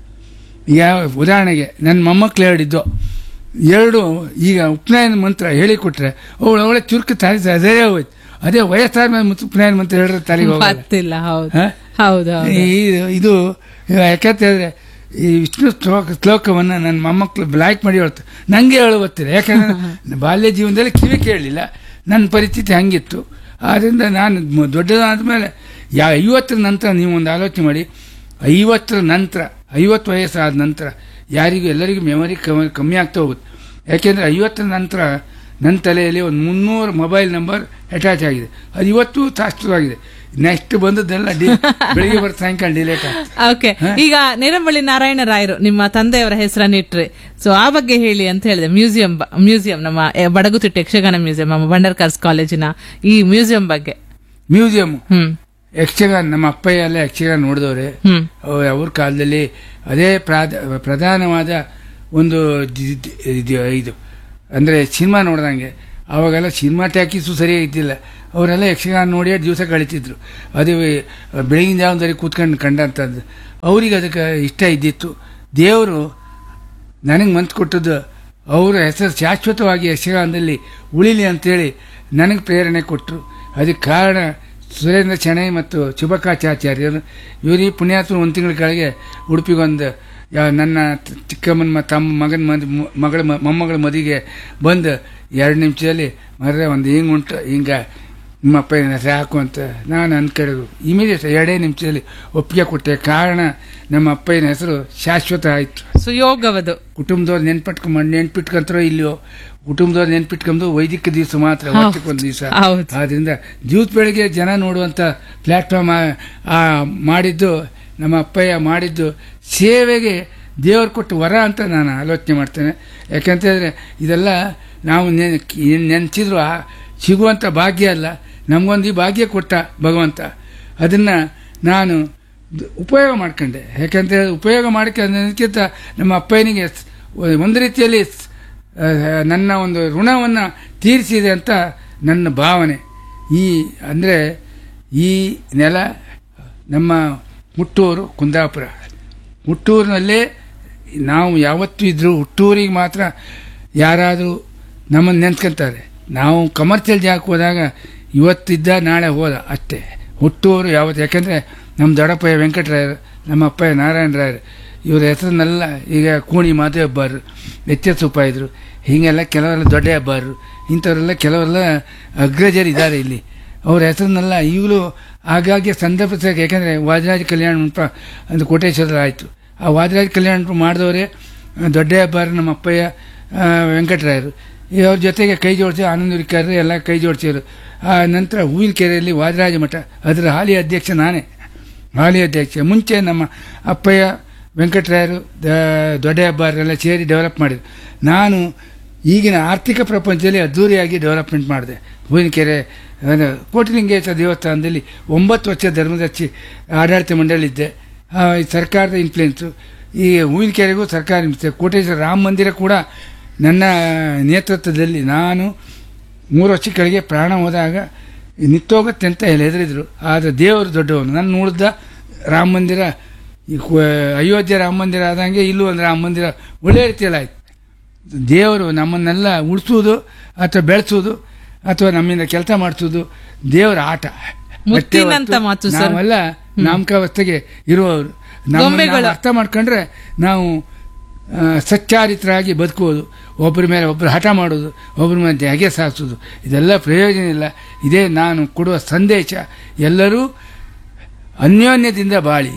ಈಗ ಉದಾಹರಣೆಗೆ ನನ್ನ ಮೊಮ್ಮಕ್ಳು ಹೇಳಿದ್ದು ಎರಡು ಈಗ ಉಪನಯನ ಮಂತ್ರ ಹೇಳಿಕೊಟ್ರೆ ಅವಳು ಅವಳೆ ಚುರುಕು ತಾಳಿ ಅದೇ ಹೋಯ್ತು ಅದೇ ವಯಸ್ಸಾದ ಮೇಲೆ ಮುತ್ತು ಉಪನಯನ ಮಂತ್ರ ಹೇಳಿದ್ರೆ ತಲೆಗೆ ಹೋಗಲ್ಲ ಗೊತ್ತಿಲ್ಲ ಹೌದು ಹಾ? ಹೌದು ಹೌದು ಈ- ಇದು ಯಾಕಂತ ಹೇಳಿದ್ರೆ ಈ ವಿಷ್ಣು ಶ್ಲೋಕ ಶ್ಲೋಕವನ್ನು ನನ್ನ ಮೊಮ್ಮಕ್ಕಳು ಬ್ಲಾಕ್ ಮಾಡಿ ಹೇಳ್ತಾರೆ ನಂಗೆ ಹೇಳು ಗೊತ್ತಿಲ್ಲ ಯಾಕಂದ್ರೆ ಬಾಲ್ಯ ಜೀವನದಲ್ಲಿ ಕಿವಿ ಕೇಳಲಿಲ್ಲ ನನ್ನ ಪರಿಸ್ಥಿತಿ ಹಂಗಿತ್ತು ಆದ್ದರಿಂದ ನಾನು ಮ- ದೊಡ್ಡದಾದ ಮೇಲೆ ಯಾ ಐವತ್ತರ ನಂತರ ನೀವು ಒಂದು ಆಲೋಚನೆ ಮಾಡಿ ಐವತ್ತರ ನಂತರ ಐವತ್ತು ವಯಸ್ಸಾದ ನಂತರ ಯಾರಿಗೂ ಎಲ್ಲರಿಗೂ ಮೆಮೊರಿ ಕಮ್ಮಿ ಕಮ್ಮಿ ಆಗ್ತಾ ಹೋಗುತ್ತೆ ಯಾಕೆಂದರೆ ಐವತ್ತರ ನಂತರ ನನ್ನ ತಲೆಯಲ್ಲಿ ಒಂದು ಮುನ್ನೂರು ಮೊಬೈಲ್ ನಂಬರ್ ಅಟ್ಯಾಚ್ ಆಗಿದೆ ಅದು ಇವತ್ತು ಶಾಸ್ತ್ರವಾಗಿದೆ ನೆಕ್ಸ್ಟ್ ಬಂದದ್ದೆಲ್ಲ ಡಿ- ಬೆಳಿಗ್ಗೆ ಬರ್ತಾ ಸಾಯಂಕಾಲ ಡಿಲೇಟ್ ಆಗ್ತದೆ ಓಕೆ ಈಗ ನೆರಮಳ್ಳಿ ನಾರಾಯಣ ರಾಯರು ನಿಮ್ಮ ತಂದೆಯವರ ಹೆಸರನ್ನ ಇಟ್ರಿ ಸೊ ಆ ಬಗ್ಗೆ ಹೇಳಿ ಅಂತ ಹೇಳಿದೆ ಮ್ಯೂಸಿಯಂ ಬ- ಮ್ಯೂಸಿಯಂ ನಮ್ಮ ಎ, ಬಡಗುತಿಟ್ಟು ಯಕ್ಷಗಾನ ಮ್ಯೂಸಿಯಂ ನಮ್ಮ ಬಂಡರ್ಕರ್ಸ್ ಕಾಲೇಜಿನ ಈ ಮ್ಯೂಸಿಯಂ ಬಗ್ಗೆ ಮ್ಯೂಸಿಯಂ ಹ್ಮ್ ಯಕ್ಷಗಾನ ನಮ್ಮ ಅಪ್ಪಯ್ಯ ಎಲ್ಲ ಯಕ್ಷಗಾನ ನೋಡಿದವ್ರೆ ಹ್ಮ್ ಅವ್ರ ಅವ್ರ ಕಾಲದಲ್ಲಿ ಅದೇ ಪ್ರಾಧ- ಪ್ರಧಾನವಾದ ಒಂದು ಜಿ- ಜಿ- ಇದು ಇದು ಅಂದರೆ ಸಿನಿಮಾ ನೋಡ್ದಂಗೆ ಅವಾಗೆಲ್ಲ ಸಿನಿಮಾ ಟ್ಯಾಕೀಸು ಸರಿಯಾಗಿ ಇದ್ದಿಲ್ಲ ಅವರೆಲ್ಲ ಯಕ್ಷಗಾನ ನೋಡಿ ದಿವಸ ಕಳೀತಿದ್ರು ಅದು ಬೆಳಗಿನ ಜಾವದಲ್ಲಿ ಕೂತ್ಕೊಂಡು ಕಂಡಂಥದ್ದು ಅವ್ರಿಗೆ ಅದಕ್ಕೆ ಇಷ್ಟ ಇದ್ದಿತ್ತು ದೇವರು ನನಗೆ ಮನ್ಸು ಕೊಟ್ಟದ್ದು ಅವರ ಹೆಸರು ಶಾಶ್ವತವಾಗಿ ಯಕ್ಷಗಾನದಲ್ಲಿ ಉಳಿಲಿ ಅಂತೇಳಿ ನನಗೆ ಪ್ರೇರಣೆ ಕೊಟ್ಟರು ಅದಕ್ಕೆ ಕಾರಣ ಸುರೇಂದ್ರ ಶೆಣೈ ಮತ್ತು ಶುಭಕಾಚಾಚಾರ್ಯರು ಇವರಿಗೆ ಪುಣ್ಯಾತ್ಮ ಒಂದು ತಿಂಗಳ ಕೆಳಗೆ ಉಡುಪಿಗೊಂದು ಯಾ- ನನ್ನ ತ- ಚಿಕ್ಕಮ್ಮನ ಮ- ತಮ್ಮ ಮಗನ ಮದ್ ಮ- ಮಗಳ ಮ- ಮೊಮ್ಮಗಳ ಮದುವೆಗೆ ಬಂದು ಎರಡು ನಿಮಿಷದಲ್ಲಿ ಮರ್ರೆ ಒಂದು ಹಿಂಗೆ ಉಂಟು ಹಿಂಗೆ ನಿಮ್ಮ ಅಪ್ಪ ಹೆಸರು ಹಾಕು ಅಂತ ನಾನು ಅನ್ಕೊಂಡಿದ್ದು ಇಮಿಡಿಯೇಟ್ ಎರಡೇ ನಿಮಿಷದಲ್ಲಿ ಒಪ್ಪಿಗೆ ಕೊಟ್ಟೆ ಕಾರಣ ನಮ್ಮ ಅಪ್ಪಯ್ಯನ ಹೆಸರು ಶಾಶ್ವತ ಆಯಿತು ಸುಯೋಗವದು ಕುಟುಂಬದವ್ರು ನೆನ್ಪಿಟ್ಕೊಂಡ್ ನೆನ್ಪಿಟ್ಕೊಂತಾರೋ ಇಲ್ಲೋ ಕುಟುಂಬದವ್ರು ನೆನ್ಪಿಟ್ಕೊಂಡು ವೈದಿಕ ದಿವಸ ಮಾತ್ರ ಹೌದು. ವರ್ಷಕ್ಕೊಂದು ದಿವಸ ಹೌದು. ಆದ್ರಿಂದ ದಿವಸ ಬೆಳಗ್ಗೆ ಜನ ನೋಡುವಂತ ಪ್ಲಾಟ್ಫಾರ್ಮ್ ಮಾಡಿದ್ದು ನಮ್ಮ ಅಪ್ಪಯ್ಯ ಮಾಡಿದ್ದು ಸೇವೆಗೆ ದೇವರು ಕೊಟ್ಟು ವರ ಅಂತ ನಾನು ಆಲೋಚನೆ ಮಾಡ್ತೇನೆ ಯಾಕಂತ ಹೇಳಿದ್ರೆ ಇದೆಲ್ಲ ನಾವು ನೆನೆಸಿದ್ರು ಸಿಗುವಂಥ ಭಾಗ್ಯ ಅಲ್ಲ ನಮಗೊಂದು ಈ ಭಾಗ್ಯ ಕೊಟ್ಟ ಭಗವಂತ ಅದನ್ನ ನಾನು ದ್- ಉಪಯೋಗ ಮಾಡ್ಕೊಂಡೆ ಯಾಕಂತ ಹೇಳಿದ್ರೆ ಉಪಯೋಗ ಮಾಡ್ಕೊಂಡಕ್ಕಿಂತ ನಮ್ಮ ಅಪ್ಪಯ್ಯನಿಗೆ ಸ್- ಒಂದು ರೀತಿಯಲ್ಲಿ ಸ್- ಆ, ನನ್ನ ಒಂದು ಋಣವನ್ನು ತೀರಿಸಿದೆ ಅಂತ ನನ್ನ ಭಾವನೆ ಈ ಅಂದರೆ ಈ ನೆಲ ನಮ್ಮ ಹುಟ್ಟೂರು ಕುಂದಾಪುರ ಹುಟ್ಟೂರಿನಲ್ಲೇ ನಾವು ಯಾವತ್ತೂ ಇದ್ರೂ ಹುಟ್ಟೂರಿಗೆ ಮಾತ್ರ ಯಾರಾದರೂ ನಮ್ಮನ್ನು ನೆನ್ಸ್ಕೊಂತಾರೆ ನಾವು ಕಮರ್ಷಿಯಲ್ ಜಾಗಕ್ಕೆ ಹೋದಾಗ ಇವತ್ತಿದ್ದ ನಾಳೆ ಹೋದ ಅಷ್ಟೇ ಹುಟ್ಟೂರು ಯಾವತ್ತು ಯಾಕೆಂದರೆ ನಮ್ಮ ದೊಡ್ಡಪ್ಪಯ್ಯ ವೆಂಕಟರಾಯರು ನಮ್ಮ ಅಪ್ಪಯ್ಯ ನಾರಾಯಣ ರಾಯರು ಇವ್ರ ಹೆಸರನ್ನೆಲ್ಲ ಈಗ ಕೂಣಿ ಮಾದೇ ಹಬ್ಬರು ಎಚ್ ಎಸ್ ಇದ್ರು ಹೀಗೆಲ್ಲ ಕೆಲವರೆಲ್ಲ ದೊಡ್ಡ ಹಬ್ಬರು ಇಂಥವರೆಲ್ಲ ಕೆಲವರೆಲ್ಲ ಅಗ್ರಜರು ಇದ್ದಾರೆ ಇಲ್ಲಿ ಅವ್ರ ಹೆಸರನ್ನೆಲ್ಲ ಈಗಲೂ ಆಗಾಗ್ಗೆ ಸಂದರ್ಭ ಯಾಕೆಂದರೆ ವಾಜರಾಜ ಕಲ್ಯಾಣ ಮಂಟಪ ಒಂದು ಕೋಟೇಶ್ವರ ಆಯಿತು ಆ ವಾಜರಾಜ ಕಲ್ಯಾಣ ಮಂಟಪ ಮಾಡಿದವರೇ ದೊಡ್ಡ ಹಬ್ಬರು ನಮ್ಮ ಅಪ್ಪಯ್ಯ ಆ, ವೆಂಕಟರಾಯರು ಈ ಅವ್ರ ಜೊತೆಗೆ ಕೈ ಜೋಡಿಸಿ ಆನಂದ ವಿಕಾರರು ಎಲ್ಲ ಕೈ ಜೋಡಿಸಿದ್ರು ಆ ನಂತರ ಹೂವಿನ ಕೆರೆಯಲ್ಲಿ ವಾದರಾಜ ಮಠ ಅದರ ಹಾಲಿ ಅಧ್ಯಕ್ಷ ನಾನೇ ಹಾಲಿ ಅಧ್ಯಕ್ಷ ಮುಂಚೆ ನಮ್ಮ ಅಪ್ಪಯ್ಯ ವೆಂಕಟರಾಯರು ದ- ದೊಡ್ಡ ಹಬ್ಬರೆಲ್ಲ ಸೇರಿ ಡೆವಲಪ್ ಮಾಡಿದ್ರು ನಾನು ಈಗಿನ ಆರ್ಥಿಕ ಪ್ರಪಂಚದಲ್ಲಿ ಅದ್ದೂರಿಯಾಗಿ ಡೆವಲಪ್ಮೆಂಟ್ ಮಾಡಿದೆ ಹೂವಿನಕೆರೆ ಅದು ಕೋಟಿಲಿಂಗೇಶ್ವರ ದೇವಸ್ಥಾನದಲ್ಲಿ ಒಂಬತ್ತು ವರ್ಷ ಧರ್ಮದರ್ಶಿ ಆಡಳಿತ ಮಂಡಳಿ ಇದ್ದೆ ಆ, ಈ ಸರ್ಕಾರದ ಇನ್ಫ್ಲುಯೆನ್ಸು ಈ ಹೂವಿನಕೆರೆಗೂ ಸರ್ಕಾರ ಇನ್ಫ್ಲುಯೆನ್ಸ್ ಕೋಟೇಶ್ವರ ರಾಮ ಮಂದಿರ ಕೂಡ ನನ್ನ ನೇತೃತ್ವದಲ್ಲಿ ನಾನು ಮೂರು ವರ್ಷ ಕೆಳಗೆ ಪ್ರಾಣ ಹೋದಾಗ ನಿತ್ತೋಗುತ್ತೆ ಅಂತ ಹೇಳಿ ಹೆದರಿದ್ರು ಆದರೆ ದೇವರು ದೊಡ್ಡವನು ನಾನು ನೋಡಿದ ರಾಮ ಮಂದಿರ ಈ ಕು- ಅಯೋಧ್ಯೆ ರಾಮ ಮಂದಿರ ಆದಂಗೆ ಇಲ್ಲೂ ಒಂದು ರಾಮ ಮಂದಿರ ಒಳ್ಳೆ ರೀತಿಯಲ್ಲಿ ಆಯ್ತು ದೇವರು ನಮ್ಮನ್ನೆಲ್ಲ ಉಳಿಸೋದು ಅಥವಾ ಬೆಳೆಸೋದು ಅಥವಾ ನಮ್ಮಿಂದ ಕೆಲಸ ಮಾಡಿಸೋದು ದೇವರ ಆಟ ಮುತ್ತಿನಂತ ಅಷ್ಟೇ ಹೊರ್ತು ಮಾತು ಸರ್. ನಾವೆಲ್ಲ ನಾಮಕಾವಸ್ಥೆಗೆ ಇರುವವರು ನಮ್ಮನ್ನ ಗೊಂಬೆಗಳು. ನಾವು ಅರ್ಥ ಮಾಡ್ಕೊಂಡ್ರೆ ನಾವು ಆ, ಸಚ್ಚಾರಿತರಾಗಿ ಬದುಕುವುದು ಒಬ್ಬರ ಮೇಲೆ ಒಬ್ಬರು ಹಠ ಮಾಡೋದು ಒಬ್ಬರ ಮೇಲೆ ಹೇಗೆ ಸಾಧಿಸೋದು ಇದೆಲ್ಲ ಪ್ರಯೋಜನ ಇಲ್ಲ ಇದೇ ನಾನು ಕೊಡುವ ಸಂದೇಶ ಎಲ್ಲರೂ ಅನ್ಯೋನ್ಯದಿಂದ ಬಾಳಿ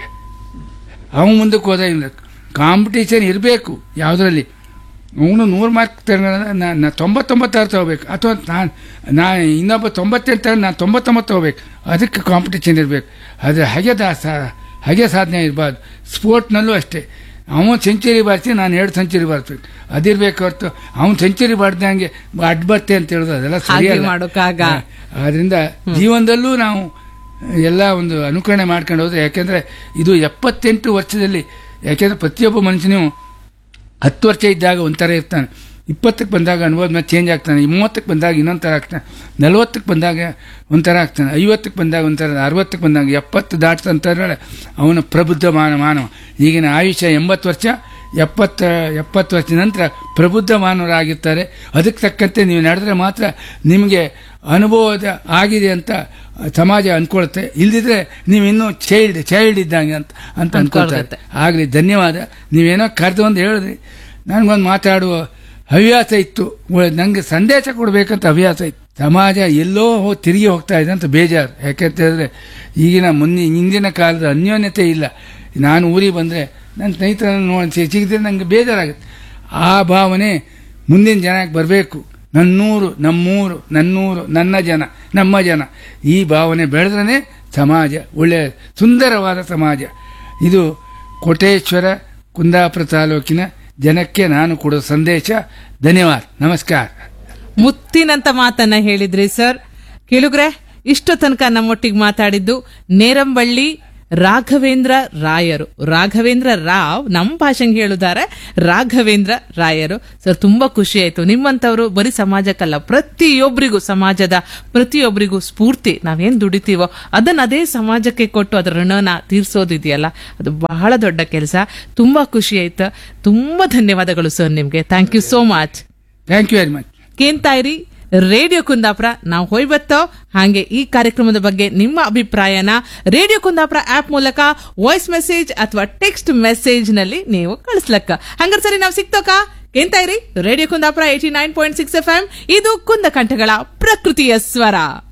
ಅವನು ಮುಂದಕ್ಕೆ ಹೋದ ಇಲ್ಲ ಕಾಂಪಿಟೇಷನ್ ಇರಬೇಕು ಯಾವುದರಲ್ಲಿ ಅವನು ನೂರು ಮಾರ್ಕ್ ನಾನು ತೊಂಬತ್ತೊಂಬತ್ತಾರು ತಗೋಬೇಕು ಅಥವಾ ನಾನು ನಾನು ಇನ್ನೊಬ್ಬ ತೊಂಬತ್ತೆಂಟು ತಗೊಂಡು ನಾನು ತೊಂಬತ್ತೊಂಬತ್ತು ತಗೋಬೇಕು ಅದಕ್ಕೆ ಕಾಂಪಿಟೇಷನ್ ಇರಬೇಕು ಆದರೆ ಹಾಗೆ ದಾಸ ಹಾಗೆ ಸಾಧನೆ ಇರಬಾರ್ದು ಸ್ಪೋರ್ಟ್ನಲ್ಲೂ ಅಷ್ಟೇ ಅವನು ಸೆಂಚುರಿ ಬಾರಿಸಿ ನಾನು ಎರಡು ಸೆಂಚುರಿ ಬಾರಿಸ್ಬೇಕು ಅದಿರ್ಬೇಕು ಹೊರತು ಅವನು ಸೆಂಚುರಿ ಬಾರ್ದಂಗೆ ಅಡ್ಡ ಬರ್ತೆ ಅಂತ ಹೇಳೋದು ಅದೆಲ್ಲ ಹಾಗೆ ಸರಿಯಲ್ಲ ಮಾಡೋಕ್ಕಾಗ. ಆದ್ರಿಂದ ಜೀವನದಲ್ಲೂ ನಾವು ಎಲ್ಲ ಒಂದು ಅನುಕರಣೆ ಮಾಡ್ಕೊಂಡು ಹೋದ್ರೆ ಯಾಕೆಂದ್ರೆ ಇದು ಎಪ್ಪತ್ತೆಂಟು ವರ್ಷದಲ್ಲಿ ಯಾಕೆಂದ್ರೆ ಪ್ರತಿಯೊಬ್ಬ ಮನುಷ್ಯನೂ ಹತ್ತು ವರ್ಷ ಇದ್ದಾಗ ಒಂಥರ ಇರ್ತಾನೆ ಇಪ್ಪತ್ತಕ್ಕೆ ಬಂದಾಗ ಅನುಭವದ ಮೇಲೆ ಚೇಂಜ್ ಆಗ್ತಾನೆ ಮೂವತ್ತಕ್ಕೆ ಬಂದಾಗ ಇನ್ನೊಂದು ಥರ ಆಗ್ತಾನೆ ನಲವತ್ತಕ್ಕೆ ಬಂದಾಗ ಒಂಥರ ಆಗ್ತಾನೆ ಐವತ್ತಕ್ಕೆ ಬಂದಾಗ ಒಂಥರ ಅರವತ್ತಕ್ಕೆ ಬಂದಾಗ ಎಪ್ಪತ್ತು ದಾಟ್ತಂತಾರೆ ಅವನ ಪ್ರಬುದ್ಧ ಮಾನ ಮಾನವ ಈಗಿನ ಆಯುಷ್ಯ ಎಂಬತ್ತು ವರ್ಷ ಎಪ್ಪತ್ತ ಎಪ್ಪತ್ತು ವರ್ಷದ ನಂತರ ಪ್ರಬುದ್ಧ ಮಾನವರಾಗಿರ್ತಾರೆ ಅದಕ್ಕೆ ತಕ್ಕಂತೆ ನೀವು ನಡೆದ್ರೆ ಮಾತ್ರ ನಿಮಗೆ ಅನುಭವದ ಆಗಿದೆ ಅಂತ ಸಮಾಜ ಅನ್ಕೊಳುತ್ತೆ ಇಲ್ದಿದ್ರೆ ನೀವು ಇನ್ನೂ ಚೈಲ್ಡ್ ಚೈಲ್ಡ್ ಇದ್ದಂಗೆ ಅಂತ ಅಂತ ಅನ್ಕೊಳ್ತಾರೆ ಅನ್ಕೊಳ್ತೈತೆ. ಆಗಲಿ ಧನ್ಯವಾದ ನೀವೇನೋ ಕರೆದು ಒಂದು ಹೇಳಿದ್ರಿ ನನಗೊಂದು ಮಾತಾಡುವ ಹವ್ಯಾಸ ಇತ್ತು ನನಗೆ ಸಂದೇಶ ಕೊಡಬೇಕಂತ ಹವ್ಯಾಸ ಇತ್ತು ಸಮಾಜ ಎಲ್ಲೋ ಹೋಗಿ ತಿರುಗಿ ಹೋಗ್ತಾ ಇದೆ ಅಂತ ಬೇಜಾರು ಯಾಕೆಂತ ಹೇಳಿದ್ರೆ ಈಗಿನ ಮುನ್ನಿ ಹಿಂದಿನ ಕಾಲದ ಅನ್ಯೋನ್ಯತೆ ಇಲ್ಲ ನಾನು ಊರಿಗೆ ಬಂದರೆ ನನ್ನ ಸ್ನೇಹಿತರನ್ನು ನೋಡಿ ಸಿಗದಿದ್ರೆ ನನಗೆ ಬೇಜಾರಾಗುತ್ತೆ ಆ ಭಾವನೆ ಮುಂದಿನ ಜನಕ್ಕೆ ಬರಬೇಕು ನನ್ನೂರು ನಮ್ಮೂರು ನನ್ನೂರು ನನ್ನ ಜನ ನಮ್ಮ ಜನ ಈ ಭಾವನೆ ಬೆಳೆದ್ರೆ ಸಮಾಜ ಒಳ್ಳೆಯ ಸುಂದರವಾದ ಸಮಾಜ ಇದು ಕೋಟೇಶ್ವರ ಕುಂದಾಪುರ ತಾಲೂಕಿನ ಜನಕ್ಕೆ ನಾನು ಕೊಡೋ ಸಂದೇಶ ಧನ್ಯವಾದ ನಮಸ್ಕಾರ ಮುತ್ತಿನಂತ ಮಾತನ್ನ ಹೇಳಿದ್ರಿ ಸರ್ ಕೇಳುಗ್ರೆ ಇಷ್ಟು ತನಕ ನಮ್ಮೊಟ್ಟಿಗೆ ಮಾತಾಡಿದ್ದು ನೇರಂಬಳ್ಳಿ ರಾಘವೇಂದ್ರ ರಾಯರು ರಾಘವೇಂದ್ರ ರಾವ್ ನಮ್ಮ ಭಾಷೆಗೆ ಹೇಳುತ್ತಾರೆ ರಾಘವೇಂದ್ರ ರಾಯರು ಸರ್ ತುಂಬಾ ಖುಷಿ ಆಯ್ತು ನಿಮ್ಮಂತವರು ಬರೀ ಸಮಾಜಕ್ಕಲ್ಲ ಪ್ರತಿಯೊಬ್ಬರಿಗೂ ಸಮಾಜದ ಪ್ರತಿಯೊಬ್ಬರಿಗೂ ಸ್ಫೂರ್ತಿ ನಾವೇನ್ ದುಡಿತೀವೋ ಅದನ್ನ ಅದೇ ಸಮಾಜಕ್ಕೆ ಕೊಟ್ಟು ಅದರ ಋಣನ ತೀರ್ಸೋದಿದೆಯಲ್ಲ ಅದು ಬಹಳ ದೊಡ್ಡ ಕೆಲಸ ತುಂಬಾ ಖುಷಿ ಆಯ್ತು ತುಂಬಾ ಧನ್ಯವಾದಗಳು ಸರ್ ನಿಮ್ಗೆ thank you so much thank you very much ಕೇಂತಾಯಿರಿ ರೇಡಿಯೋ ಕುಂದಾಪುರ ನಾವು ಹೋಯ್ ಬತ್ತೋ ಹಾಗೆ ಈ ಕಾರ್ಯಕ್ರಮದ ಬಗ್ಗೆ ನಿಮ್ಮ ಅಭಿಪ್ರಾಯನ ರೇಡಿಯೋ ಕುಂದಾಪುರ ಆಪ್ ಮೂಲಕ ವಾಯ್ಸ್ ಮೆಸೇಜ್ ಅಥವಾ ಟೆಕ್ಸ್ಟ್ ಮೆಸೇಜ್ ನಲ್ಲಿ ನೀವು ಕಳಿಸ್ಲಕ್ಕ ಹಂಗಾರೆ ಸರಿ ನಾವು ಸಿಕ್ತೋಕ ಕೇಂತಾಯಿರಿ radio Kundapura eighty nine point six F M ಇದು ಕುಂದ ಕಂಠಗಳ ಪ್ರಕೃತಿಯ ಸ್ವರ